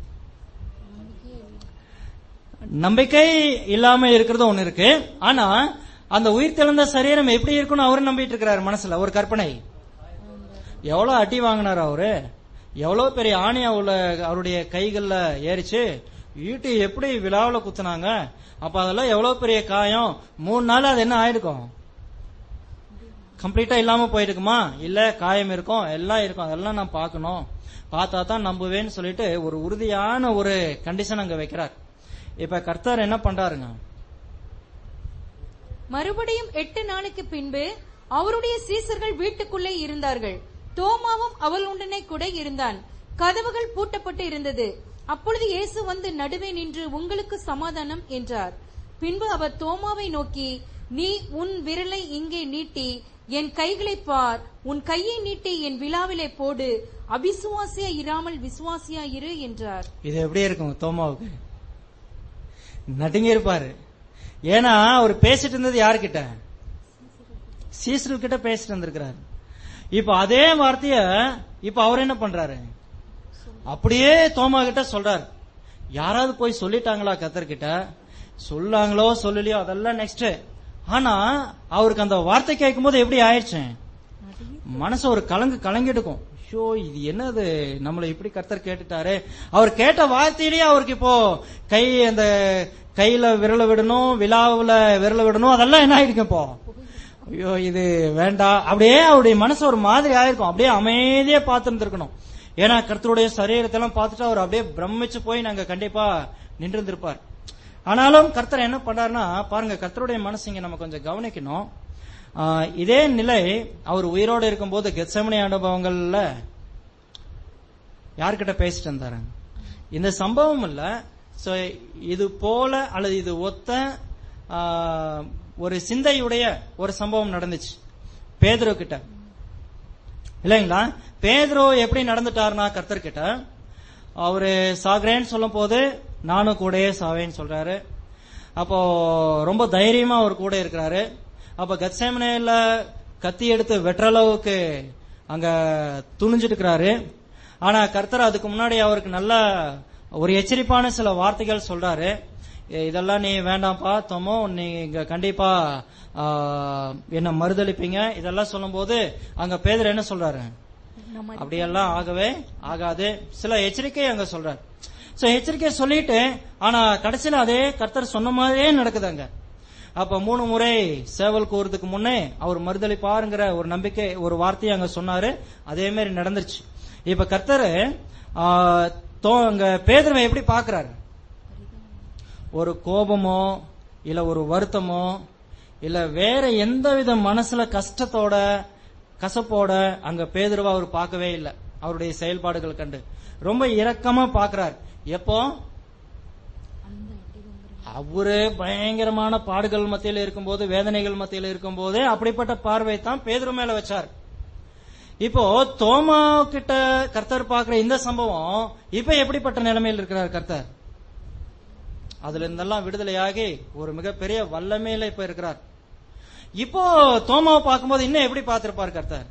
நம்பிக்கை இல்லாம இருக்கிறது ஒண்ணு இருக்கு ஆனா அந்த உயிர்த்தெழுந்த சரீரம் எப்படி இருக்குன்னு அவரு நம்பிட்டு இருக்கிறாரு மனசுல ஒரு கற்பனை எவ்வளவு அடி வாங்கினார் அவரு எவ்வளவு பெரிய ஆணையா உள்ள அவருடைய கைகள்ல ஏறிச்சு ஈட்டி எப்படி விழாவுல குத்துனாங்க அப்ப அதெல்லாம் எவ்வளவு பெரிய காயம் மூணு நாள் அது என்ன ஆயிருக்கும் கம்ப்ளீட்டா இல்லாம போயிருக்குமா இல்ல காயம் இருக்கும் எல்லாம் இருக்கும் அதெல்லாம் நான் பார்க்கணும் பார்த்தா தான் நம்புவேன்னு சொல்லிட்டு ஒரு உறுதியான ஒரு கண்டிஷன் அங்க வைக்கிறார் இப்ப கர்த்தர் என்ன பண்றாருங்க மறுபடியும் எட்டு நாளுக்கு பின்பு அவருடைய சீசர்கள் வீட்டுக்குள்ளே இருந்தார்கள் தோமாவும் அவள் உடனே கூட இருந்தான் கதவுகள் பூட்டப்பட்டு இருந்தது அப்பொழுது இயேசு வந்து நடுவே நின்று உங்களுக்கு சமாதானம் என்றார் பின்பு அவர் தோமாவை நோக்கி நீ உன் விரலை இங்கே நீட்டி என் கைகளை பார் உன் கையை நீட்டி என் விழாவிலே போடு அபிசுவாசியா இராமல் விசுவாசியா இரு என்றார் இது எப்படி இருக்கும் தோமாவுக்கு நடுங்கி இருப்பாரு ஏன்னா அவர் பேசிட்டு இருந்தது யாருக்கிட்ட சீசரு கிட்ட பேசிட்டு இருந்திருக்கிறாரு இப்ப அதே வார்த்தைய இப்ப அவர் என்ன பண்றாரு அப்படியே தோமா கிட்ட சொல்றாரு யாராவது போய் சொல்லிட்டாங்களா கத்தர் கிட்ட சொல்லாங்களோ சொல்லலையோ அதெல்லாம் நெக்ஸ்ட் ஆனா அவருக்கு அந்த வார்த்தை கேட்கும் போது எப்படி ஆயிடுச்சு மனசு ஒரு கலங்கு கலங்கிடுக்கும் ஐயோ இது என்னது நம்மள இப்படி கர்த்தர் கேட்டுட்டாரு அவர் கேட்ட வார்த்தையிலேயே அவருக்கு இப்போ கை அந்த கையில விரல விடணும் விழாவுல விரல விடணும் அதெல்லாம் என்ன ஆயிடுக்கும் இப்போ ஐயோ இது வேண்டாம் அப்படியே அவருடைய மனசு ஒரு மாதிரி ஆயிருக்கும் அப்படியே அமைதியா பார்த்துருந்துருக்கணும் ஏன்னா கர்த்தருடைய சரீரத்தை எல்லாம் பார்த்துட்டு அவர் அப்படியே பிரமிச்சு போய் நாங்க கண்டிப்பா நின்றிருந்திருப்பார் ஆனாலும் கர்த்தர் என்ன பண்ணாருன்னா பாருங்க கர்த்தருடைய மனசு இங்க நம்ம கொஞ்சம் கவனிக்கணும் ஆஹ் இதே நிலை அவர் உயிரோடு இருக்கும்போது கெத்சமனி அனுபவங்கள்ல யார்கிட்ட பேசிட்டு இருந்தாரு இந்த சம்பவம் இல்ல சோ இது போல அல்லது இது ஒத்த ஆஹ், ஒரு சிந்தையுடைய ஒரு சம்பவம் நடந்துச்சு பேதுரு கிட்ட இல்லைங்களா பேதுரு எப்படி நடந்துட்டாருன்னா கர்த்தர் கிட்ட அவரு சாகுறேன்னு சொல்லும் போது நானும் கூடயே சாவேன்னு சொல்றாரு அப்போ ரொம்ப தைரியமா அவர் கூட இருக்கிறாரு அப்ப கத்சேமனையில கத்தி எடுத்து வெட்டுற அளவுக்கு அங்க துணிஞ்சிட்டு இருக்கிறாரு ஆனா கர்த்தர் அதுக்கு முன்னாடி அவருக்கு நல்ல ஒரு எச்சரிப்பான சில வார்த்தைகள் சொல்றாரு "ஏ, இதெல்லாம் நீ வேண்டாம்ப்பா தோமோ நீங்க கண்டிப்பா ஆ, என்ன மறுதளிப்பீங்க இதெல்லாம் சொல்லும்போது அங்க பேதர் என்ன சொல்றாரு நம்ம அப்படியெல்லாம் ஆகவே ஆகாது சில எச்சரிக்கை அங்க சொல்றாரு சோ எச்சரிக்கை சொல்லிட்டு ஆனா கடைசியில அதே கர்த்தர் சொன்ன மாதிரியே நடக்குதுங்க அப்ப மூணு முறை சேவல் கூறதுக்கு முன்னே அவர் மறுதளிப்பாருங்கிற ஒரு நம்பிக்கை ஒரு வார்த்தையை அங்க சொன்னாரு அதே மாதிரி நடந்துருச்சு இப்ப கர்த்தர் அங்க பேதர்வை எப்படி பாக்குறாரு ஒரு கோபமோ இல்ல ஒரு வருத்தமோ இல்ல வேற எந்த வித மனசுல கஷ்டத்தோட கசப்போட அங்க பேதுருவ அவர் பார்க்கவே இல்லை அவருடைய செயல்பாடுகள் கண்டு ரொம்ப இரக்கமா பாக்குறார் எப்போ அவரு பயங்கரமான பாடுகள் மத்தியில இருக்கும்போது வேதனைகள் மத்தியில இருக்கும்போது அப்படிப்பட்ட பார்வை தான் பேதுரு மேல வச்சார் இப்போ தோமா கிட்ட கர்த்தர் பாக்குற இந்த சம்பவம் இப்ப எப்படிப்பட்ட நிலைமையில் இருக்கிறார் கர்த்தர் அதுல இருந்தெல்லாம் விடுதலையாகி ஒரு மிகப்பெரிய வல்லமையில இப்ப இருக்கிறார் இப்போ தோமாவை பார்க்கும்போது இன்னும் எப்படி பார்த்திருப்பார் கர்த்தர்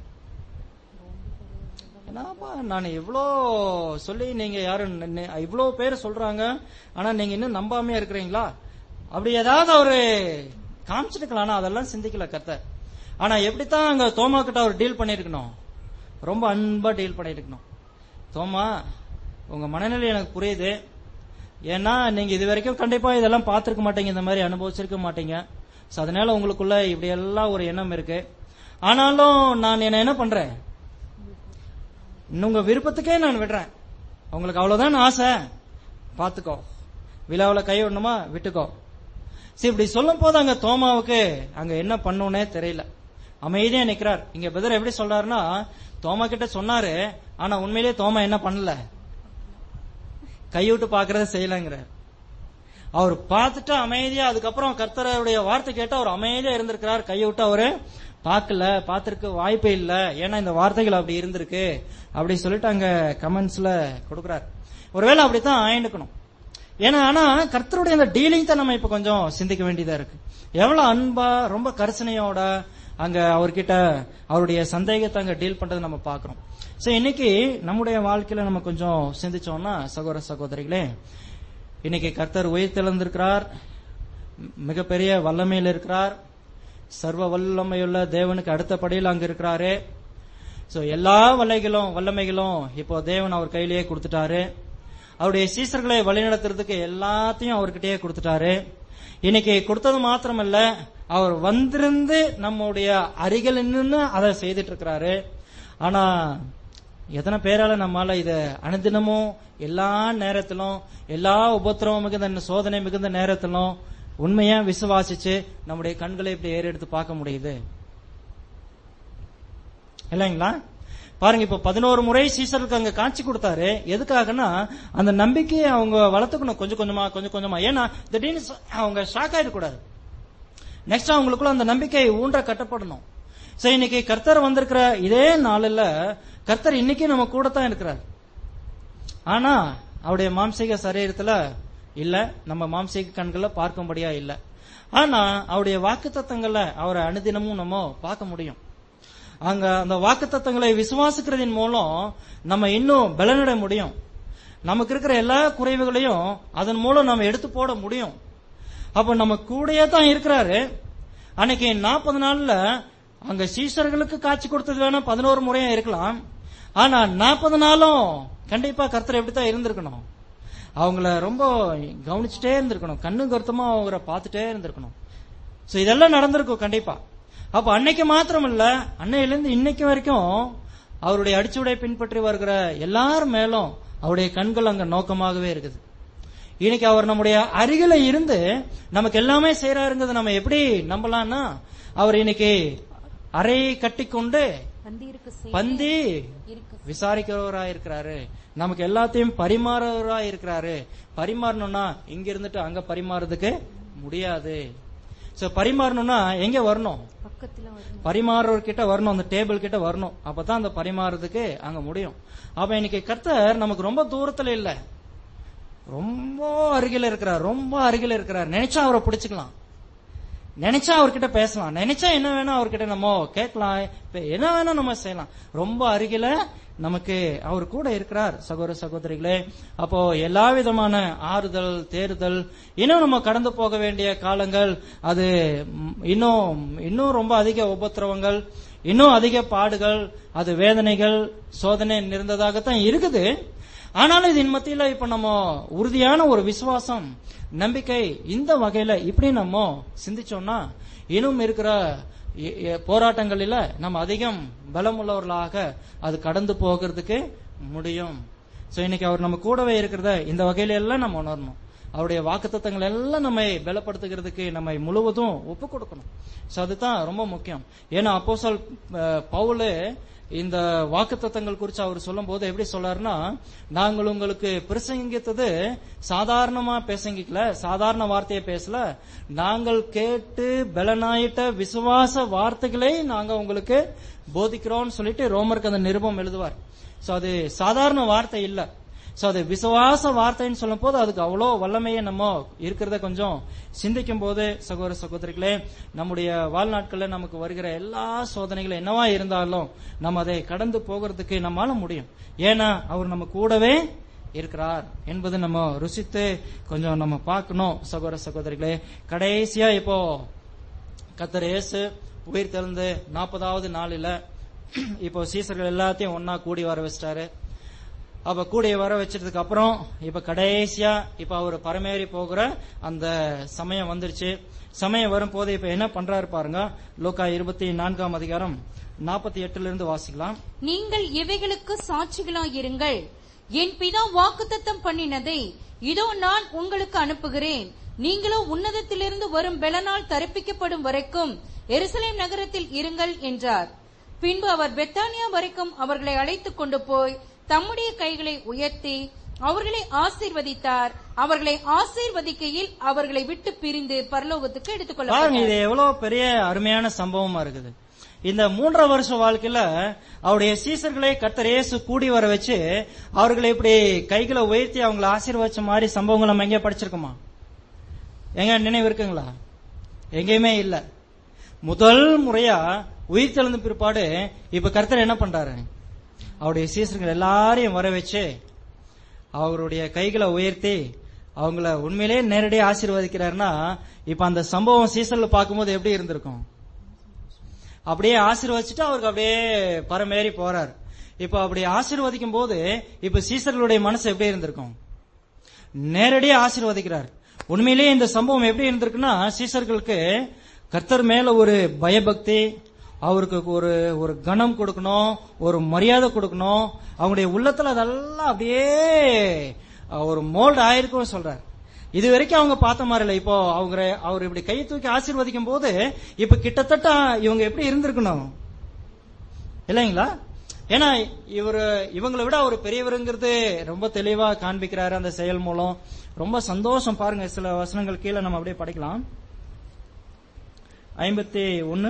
என்னப்பா நான் இவ்ளோ சொல்லி நீங்க யாரும் நி- இவ்ளோ பேர் சொல்றாங்க ஆனா நீங்க இன்னும் நம்பாமையா இருக்கிறீங்களா அப்படி ஏதாவது அவரு காமிச்சிருக்கலாம் ஆனா அதெல்லாம் சிந்திக்கல கர்த்தர் ஆனா எப்படித்தான் அங்க தோமா கிட்ட அவர் டீல் பண்ணிருக்கணும் ரொம்ப அன்பா டீல் பண்ணிருக்கணும் தோமா உங்க மனநிலை எனக்கு புரியுது ஏன்னா நீங்க இது வரைக்கும் கண்டிப்பா இதெல்லாம் பார்த்திருக்க மாட்டீங்க இந்த மாதிரி அனுபவிச்சிருக்க மாட்டீங்க சோ அதனால உங்களுக்குள்ள இப்படி எல்லாம் ஒரு எண்ணம் இருக்கு ஆனாலும் நான் என்ன என்ன பண்றேன் இன்னும் உங்க விருப்பத்துக்கே நான் விடுறேன் உங்களுக்கு அவ்வளவுதான் ஆசை பாத்துக்கோ விழாவில் கை விடணுமா விட்டுக்கோ சரி இப்படி சொல்லும் போது அங்க தோமாவுக்கு அங்க என்ன பண்ணுனே தெரியல அமைதியா நிக்கிறார் இங்க பெதர் எப்படி சொல்றாருன்னா தோமா கிட்ட சொன்னாரு ஆனா உண்மையிலேயே தோமா என்ன பண்ணல கைவிட்டு பாக்குறத செய்யலங்கிறார் அவர் பார்த்துட்டு அமைதியா அதுக்கப்புறம் கர்த்தருடைய வார்த்தை கேட்டு அவர் அமைதியா இருந்திருக்கிறார் கையை விட்டு அவரு பார்க்கல பார்த்திருக்க வாய்ப்பே இல்ல ஏன்னா இந்த வார்த்தைகள் அப்படி இருந்திருக்கு அப்படி சொல்லிட்டு அங்க கமெண்ட்ஸ்ல கொடுக்கிறார் ஒருவேளை அப்படித்தான் ஆயிண்டுக்கணும் ஏன்னா ஆனா கர்த்தருடைய அந்த டீலிங் தான் நம்ம இப்ப கொஞ்சம் சிந்திக்க வேண்டியதா இருக்கு எவ்வளவு அன்பா ரொம்ப கரிசனையோட அங்க அவர்கிட்ட அவருடைய சந்தேகத்தை அங்க டீல் பண்றது நம்ம பாக்குறோம் சோ இன்னைக்கு நம்முடைய வாழ்க்கையில நம்ம கொஞ்சம் சிந்திச்சோம்னா சகோதர சகோதரிகளே இன்னைக்கு கர்த்தர் உயிர் தெளிந்திருக்கிறார் மிகப்பெரிய வல்லமையில் இருக்கிறார் சர்வ வல்லமையுள்ள தேவனுக்கு அடுத்தபடியில் அங்க இருக்கிறாரு சோ எல்லா வல்லைகளும் வல்லமைகளும் இப்போ தேவன் அவர் கையிலேயே கொடுத்துட்டாரு அவருடைய சீசர்களை வழிநடத்துறதுக்கு எல்லாத்தையும் அவர்கிட்டயே கொடுத்துட்டாரு இன்னைக்கு கொடுத்தது மாத்திரமல்ல அவர் வந்திருந்து நம்முடைய அருகில் நின்று அதை செய்துட்டு இருக்கிறாரு ஆனா எத்தனை பேரால நம்மால இத அனுதினமும் எல்லா நேரத்திலும் எல்லா உபத்திரவம் மிகுந்த இந்த சோதனை மிகுந்த நேரத்திலும் உண்மையா விசுவாசிச்சு நம்முடைய கண்களை இப்படி ஏறெடுத்து பார்க்க முடியுது இல்லைங்களா பாருங்க இப்ப பதினோரு முறை சீசருக்கு அங்க காட்சி கொடுத்தாரு எதுக்காகனா அந்த நம்பிக்கையை அவங்க வளர்த்துக்கணும் கொஞ்சம் கொஞ்சமா கொஞ்சம் கொஞ்சமா ஏன்னா திடீர்னு ச- அவங்க ஷாக் ஆயிடக்கூடாது நெக்ஸ்ட் அவங்களுக்குள்ள அந்த நம்பிக்கை ஊன்ற கட்டப்படணும் சோ இன்னைக்கு கர்த்தர் வந்திருக்கிற இதே நாளில் கர்த்தர் இன்னைக்கு நம்ம கூட தான் இருக்கிறார் ஆனா அவருடைய மாம்சீக சரீரத்துல இல்ல நம்ம மாம்சீக கண்களை பார்க்கும்படியா இல்ல ஆனா அவருடைய வாக்கு தத்தங்கள்ல அவரை அனுதினமும் நம்ம பார்க்க முடியும் அங்க அந்த வாக்கு தத்தங்களை விசுவாசிக்கிறதின் மூலம் நம்ம இன்னும் பலனிட முடியும் நமக்கு இருக்கிற எல்லா குறைவுகளையும் அதன் மூலம் நம்ம எடுத்து போட முடியும் அப்ப நம்ம கூடயே தான் இருக்கிறாரு அன்னைக்கு நாற்பது நாள்ல அங்க சீசர்களுக்கு காட்சி கொடுத்தது வேணா பதினோரு முறையா இருக்கலாம் ஆனா நாற்பது நாளும் கண்டிப்பா கர்த்தர் எப்படித்தான் இருந்திருக்கணும் அவங்கள ரொம்ப கவனிச்சுட்டே இருந்திருக்கணும் கண்ணு கருத்தமா அவங்கள பார்த்துட்டே இருந்திருக்கணும் சோ இதெல்லாம் நடந்திருக்கும் கண்டிப்பா அப்ப அன்னைக்கு மாத்திரம் இல்ல அன்னையிலிருந்து இன்னைக்கு வரைக்கும் அவருடைய அடிச்சுவடை பின்பற்றி வருகிற எல்லார் மேலும் அவருடைய கண்கள் அங்க நோக்கமாகவே இருக்குது இன்னைக்கு அவர் நம்முடைய அருகில இருந்து நமக்கு எல்லாமே செய்யறாருங்கிறத நம்ம எப்படி நம்பலாம்னா அவர் இன்னைக்கு அறை கட்டிக்கொண்டு பந்திருக்கு பந்தி இருக்கு விசாரிக்கிறவரா இருக்கிறாரு நமக்கு எல்லாத்தையும் பரிமாறவரா இருக்கிறாரு பரிமாறணும்னா இங்க இருந்துட்டு அங்க பரிமாறதுக்கு முடியாது சோ பரிமாறணும்னா எங்க வரணும் பக்கத்துல வரணும் பரிமாறுறவர் கிட்ட வரணும் அந்த டேபிள் கிட்ட வரணும் அப்பதான் அந்த பரிமாறதுக்கு அங்க முடியும் அப்ப இன்னைக்கு கர்த்தர் நமக்கு ரொம்ப தூரத்துல இல்ல ரொம்ப அருகில இருக்கிறார் ரொம்ப அருகில இருக்கிறார் நினைச்சா அவரை பிடிச்சுக்கலாம் நினைச்சா அவர்கிட்ட பேசலாம் நினைச்சா என்ன வேணும் அவர்கிட்ட நம்ம கேட்கலாம் இப்ப என்ன வேணும் நம்ம செய்யலாம் ரொம்ப அருகில நமக்கு அவர் கூட இருக்கிறார் சகோதர சகோதரிகளே அப்போ எல்லா விதமான ஆறுதல் தேறுதல் இன்னும் நம்ம கடந்து போக வேண்டிய காலங்கள் அது ம், இன்னும் இன்னும் ரொம்ப அதிக உபத்திரவங்கள் இன்னும் அதிக பாடுகள் அது வேதனைகள் சோதனை நிறைந்ததாகத்தான் இருக்குது ஆனாலும் இதன் மத்தியில இப்ப நம்ம உறுதியான ஒரு விசுவாசம் நம்பிக்கை இந்த வகையில இப்படி நம்ம சிந்திச்சோம்னா இன்னும் இருக்கிற எ- எ- போராட்டங்களில நம்ம அதிகம் பலமுள்ளவர்களாக அது கடந்து போகிறதுக்கு முடியும் சோ இன்னைக்கு அவர் நம்ம கூடவே இருக்கிறத இந்த வகையில எல்லாம் நம்ம உணரணும் அவருடைய வாக்குத்தத்தங்கள் எல்லாம் நம்மை பலப்படுத்துகிறதுக்கு நம்மை முழுவதும் ஒப்பு கொடுக்கணும் சோ அதுதான் ரொம்ப முக்கியம் ஏன்னா அப்போஸ்தலர் அஹ், பவுலு இந்த வாக்குத்தத்தங்கள் குறித்து அவர் சொல்லும் போது எப்படி சொல்றாருன்னா நாங்கள் உங்களுக்கு பிரசங்கித்தது சாதாரணமா பேசங்கிக்கல சாதாரண வார்த்தையை பேசல நாங்கள் கேட்டு பலனாயிட்ட விசுவாச வார்த்தைகளை நாங்க உங்களுக்கு போதிக்கிறோம்னு சொல்லிட்டு ரோமருக்கு அந்த நிருபம் எழுதுவார் சோ அது சாதாரண வார்த்தை இல்ல சோ அது விசுவாச வார்த்தைன்னு சொல்லும் போது அதுக்கு அவ்வளோ வல்லமையை நம்ம இருக்கிறத கொஞ்சம் சிந்திக்கும் போது சகோதர சகோதரிகளே நம்முடைய வாழ்நாட்கள்ல நமக்கு வருகிற எல்லா சோதனைகளும் என்னவா இருந்தாலும் நம்ம அதை கடந்து போகிறதுக்கு நம்மால முடியும் ஏன்னா அவர் நம்ம கூடவே இருக்கிறார் என்பது நம்ம ருசித்து கொஞ்சம் நம்ம பார்க்கணும் சகோதர சகோதரிகளே கடைசியா இப்போ கத்தர் இயேசு உயிர் தெழுந்து நாற்பதாவது நாளில இப்போ சீசர்கள் எல்லாத்தையும் ஒன்னா கூடி வர வச்சிட்டாரு அப்ப கூடி வர வச்சதுக்கு அப்புறம் இப்ப கடைசியா இப்ப அவர் பரமேறி போகிற அந்த சமயம் வந்துருச்சு சமயம் வரும்போது இப்ப என்ன பண்றாரு பாருங்க லோக்கா இருபத்தி நான்காம் அதிகாரம் நாற்பத்தி எட்டுல இருந்து வாசிக்கலாம் நீங்கள் இவைகளுக்கு சாட்சிகளாயிருங்கள் என் பிதா வாக்குத்தத்தம் பண்ணினதை இதோ நான் உங்களுக்கு அனுப்புகிறேன் நீங்களோ உன்னதத்திலிருந்து வரும் பெலனால் தரிப்பிக்கப்படும் வரைக்கும் எருசலேம் நகரத்தில் இருங்கள் என்றார் பின்பு அவர் பெத்தானியா வரைக்கும் அவர்களை அழைத்துக் கொண்டு போய் தம்முடைய கைகளை உயர்த்தி அவர்களை ஆசீர்வதித்தார் அவர்களை ஆசீர்வதிக்கையில் அவர்களை விட்டு பிரிந்து பரலோகத்துக்கு எடுத்துக் பாருங்க கொள்ளப்பட்டார் இது எவ்வளவு பெரிய அருமையான சம்பவமா இருக்குது இந்த மூன்றரை வருஷ வாழ்க்கையில அவருடைய சீசர்களை கர்த்தர் இயேசு கூடி வர வச்சு அவர்களை இப்படி கைகளை உயர்த்தி அவங்களை ஆசீர்வச்ச மாதிரி சம்பவங்கள் நம்ம எங்கேயா படிச்சிருக்கோமா எங்க நினைவு இருக்குங்களா எங்கேயுமே இல்ல முதல் முறையா உயிர் தெழுந்த பிற்பாடு இப்ப கர்த்தர் என்ன பண்றாரு அவருடைய சீசர்கள் எல்லாரையும் வர வச்சு அவருடைய கைகளை உயர்த்தி அவங்கள உண்மையிலேயே நேரடியாக ஆசீர்வதிக்கிறாருன்னா இப்ப அந்த சம்பவம் சீசன்ல பார்க்கும்போது எப்படி இருந்திருக்கும் அப்படியே ஆசீர்வதிச்சுட்டு அவருக்கு அப்படியே பரமேறி போறார் இப்ப அப்படி ஆசீர்வதிக்கும் போது இப்ப சீசர்களுடைய மனசு எப்படி இருந்திருக்கும் நேரடியா ஆசீர்வதிக்கிறார் உண்மையிலேயே இந்த சம்பவம் எப்படி இருந்திருக்குன்னா சீசர்களுக்கு கர்த்தர் மேல ஒரு பயபக்தி அவருக்கு ஒரு ஒரு கணம் கொடுக்கணும் ஒரு மரியாதை கொடுக்கணும் அவங்களுடைய உள்ளத்துல அதெல்லாம் அப்படியே அஹ், ஒரு மோல்ட் ஆயிருக்கும் சொல்றார் இது வரைக்கும் அவங்க பார்த்த மாதிரி இல்ல இப்போ அவங்க அவர் இப்படி கையை தூக்கி ஆசீர்வதிக்கும் போது இப்ப கிட்டத்தட்ட இவங்க எப்படி இருந்திருக்கணும் இல்லைங்களா ஏன்னா இவர் இவங்களை விட அவர் பெரியவருங்கிறது ரொம்ப தெளிவா காண்பிக்கிறாரு அந்த செயல் மூலம் ரொம்ப சந்தோஷம் பாருங்க சில வசனங்கள் கீழே நம்ம அப்படியே படிக்கலாம் ஐம்பத்தி ஒன்னு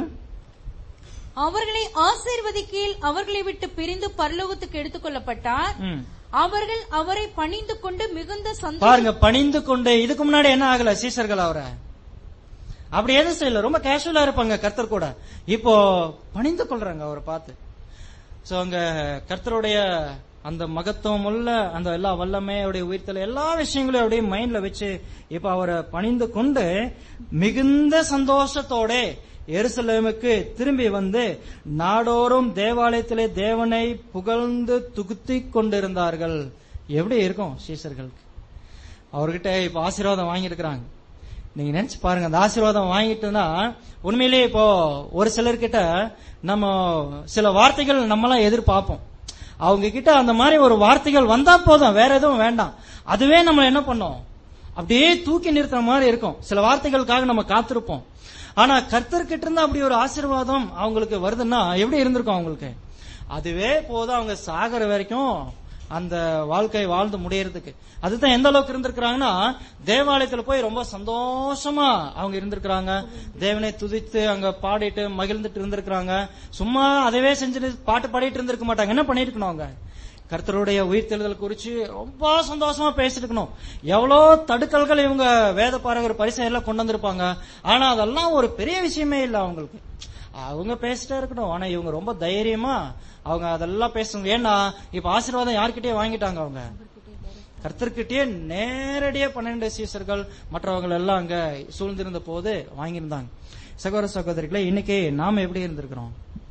அவர்களை ஆசீர்வதிக்கையில் அவர்களை விட்டு பிரிந்து பரலோகத்துக்கு எடுத்துக் கொள்ளப்பட்டார் ம். அவர்கள் அவரை பணிந்து கொண்டு மிகுந்த சந்தோஷம் பாருங்க பணிந்து கொண்டு இதுக்கு முன்னாடி என்ன ஆகல சீசர்கள் அவரை அப்படி எதுவும் செய்யல ரொம்ப கேஷுவலா இருப்பாங்க கர்த்தர் கூட இப்போ பணிந்து கொள்றாங்க அவரை பார்த்து சோ அங்க கர்த்தருடைய அந்த மகத்துவம் உள்ள அந்த எல்லா வல்லமை அவருடைய உயிர்த்தல் எல்லா விஷயங்களையும் அப்படியே மைண்ட்ல வச்சு இப்ப அவரை பணிந்து கொண்டு மிகுந்த சந்தோஷத்தோட எருசலேமுக்கு திரும்பி வந்து நாடோறும் தேவாலயத்திலே தேவனை புகழ்ந்து துகுத்திக் கொண்டிருந்தார்கள் எப்படி இருக்கும் சீசர்களுக்கு அவர்கிட்ட இப்ப ஆசீர்வாதம் வாங்கியிருக்கிறாங்க நீங்க நினைச்சு பாருங்க அந்த ஆசீர்வாதம் வாங்கிட்டுனா உண்மையிலேயே இப்போ ஒரு சிலர்கிட்ட நம்ம சில வார்த்தைகள் நம்மளாம் எதிர்பார்ப்போம் அவங்க கிட்ட அந்த மாதிரி ஒரு வார்த்தைகள் வந்தா போதும் வேற எதுவும் வேண்டாம் அதுவே நம்ம என்ன பண்ணோம் அப்படியே தூக்கி நிறுத்துற மாதிரி இருக்கும் சில வார்த்தைகளுக்காக நம்ம காத்திருப்போம் ஆனா கர்த்தர்கிட்ட இருந்து அப்படி ஒரு ஆசீர்வாதம் அவங்களுக்கு வருதுன்னா எப்படி இருந்திருக்கும் அவங்களுக்கு அதுவே போதும் அவங்க சாகர வரைக்கும் அந்த வாழ்க்கை வாழ்ந்து முடியறதுக்கு அதுதான் எந்த அளவுக்கு இருந்திருக்கிறாங்கன்னா தேவாலயத்துல போய் ரொம்ப சந்தோஷமா அவங்க இருந்திருக்கிறாங்க தேவனை துதித்து அங்க பாடிட்டு மகிழ்ந்துட்டு இருந்திருக்கிறாங்க சும்மா அதவே செஞ்சுட்டு பாட்டு பாடிட்டு இருந்திருக்க மாட்டாங்க என்ன பண்ணிருக்கணும் அவங்க கர்த்தருடைய உயிர்த்தெழுதல் குறிச்சு ரொம்ப சந்தோஷமா பேசிட்டு இருக்கணும் எவ்வளோ தடுக்கல்கள் இவங்க வேத பாரகர் பரிசையெல்லாம் கொண்டு வந்திருப்பாங்க ஆனா அதெல்லாம் ஒரு பெரிய விஷயமே இல்லை அவங்களுக்கு அவங்க பேசிட்டே இருக்கணும் ஆனா இவங்க ரொம்ப தைரியமா அவங்க அதெல்லாம் பேசணும் ஏன்னா இப்ப ஆசீர்வாதம் யார்கிட்டயே வாங்கிட்டாங்க அவங்க கர்த்தர்கிட்டயே நேரடியா பன்னெண்டு சீசர்கள் மற்றவங்க எல்லாம் அங்க சூழ்ந்திருந்த போது வாங்கியிருந்தாங்க சகோதர சகோதரிகளே இன்னைக்கு நாம எப்படி இருந்திருக்கிறோம்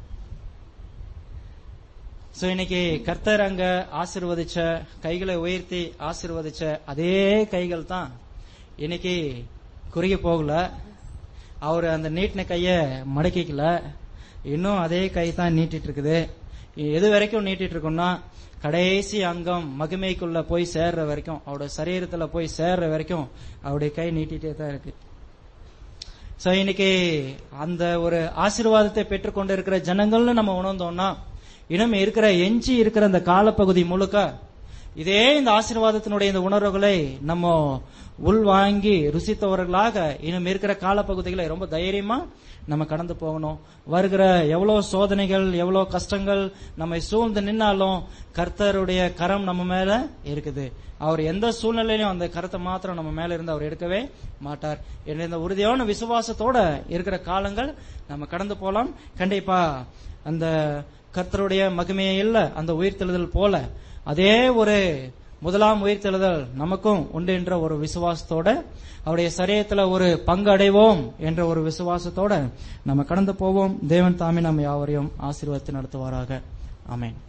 சோ இன்னைக்கு கர்த்தர் அங்க ஆசிர்வதிச்ச கைகளை உயர்த்தி ஆசிர்வதிச்ச அதே கைகள் தான் இன்னைக்கு குறுகி போகல அவர் அந்த நீட்டின கைய மடக்கிக்கல இன்னும் அதே கை தான் நீட்டிட்டு இருக்குது எது வரைக்கும் நீட்டிட்டு இருக்கோம்னா கடைசி அங்கம் மகிமைக்குள்ள போய் சேர்ற வரைக்கும் அவருடைய சரீரத்துல போய் சேர்ற வரைக்கும் அவருடைய கை நீட்டிட்டே தான் இருக்கு சோ இன்னைக்கு அந்த ஒரு ஆசீர்வாதத்தை பெற்றுக்கொண்டு இருக்கிற ஜனங்கள்னு நம்ம உணர்ந்தோம்னா இன்னும் இருக்கிற எஞ்சி இருக்கிற அந்த காலப்பகுதி முழுக்க இதே இந்த ஆசீர்வாதத்தினுடைய இந்த உணர்வுகளை நம்ம உள்வாங்கி ருசித்தவர்களாக இன்னும் இருக்கிற காலப்பகுதிகளை ரொம்ப தைரியமா நம்ம கடந்து போகணும் வருகிற எவ்வளவு சோதனைகள் எவ்வளவு கஷ்டங்கள் நம்மை சூழ்ந்து நின்னாலும் கர்த்தருடைய கரம் நம்ம மேல இருக்குது அவர் எந்த சூழ்நிலையிலும் அந்த கருத்தை மாத்திரம் நம்ம மேல இருந்து அவர் எடுக்கவே மாட்டார் என்ற இந்த உறுதியான விசுவாசத்தோட இருக்கிற காலங்கள் நம்ம கடந்து போலாம் கண்டிப்பா அந்த கர்த்தருடைய மகிமையே இல்ல அந்த உயிர்த்தெழுதல் போல அதே ஒரு முதலாம் உயிர்த்தெழுதல் நமக்கும் உண்டு என்ற ஒரு விசுவாசத்தோட அவருடைய சரீரத்துல ஒரு பங்கு அடைவோம் என்ற ஒரு விசுவாசத்தோட நம்ம கடந்து போவோம் தேவன் தாமே நம்ம யாவரையும் ஆசீர்வாதத்தை நடத்துவாராக ஆமென்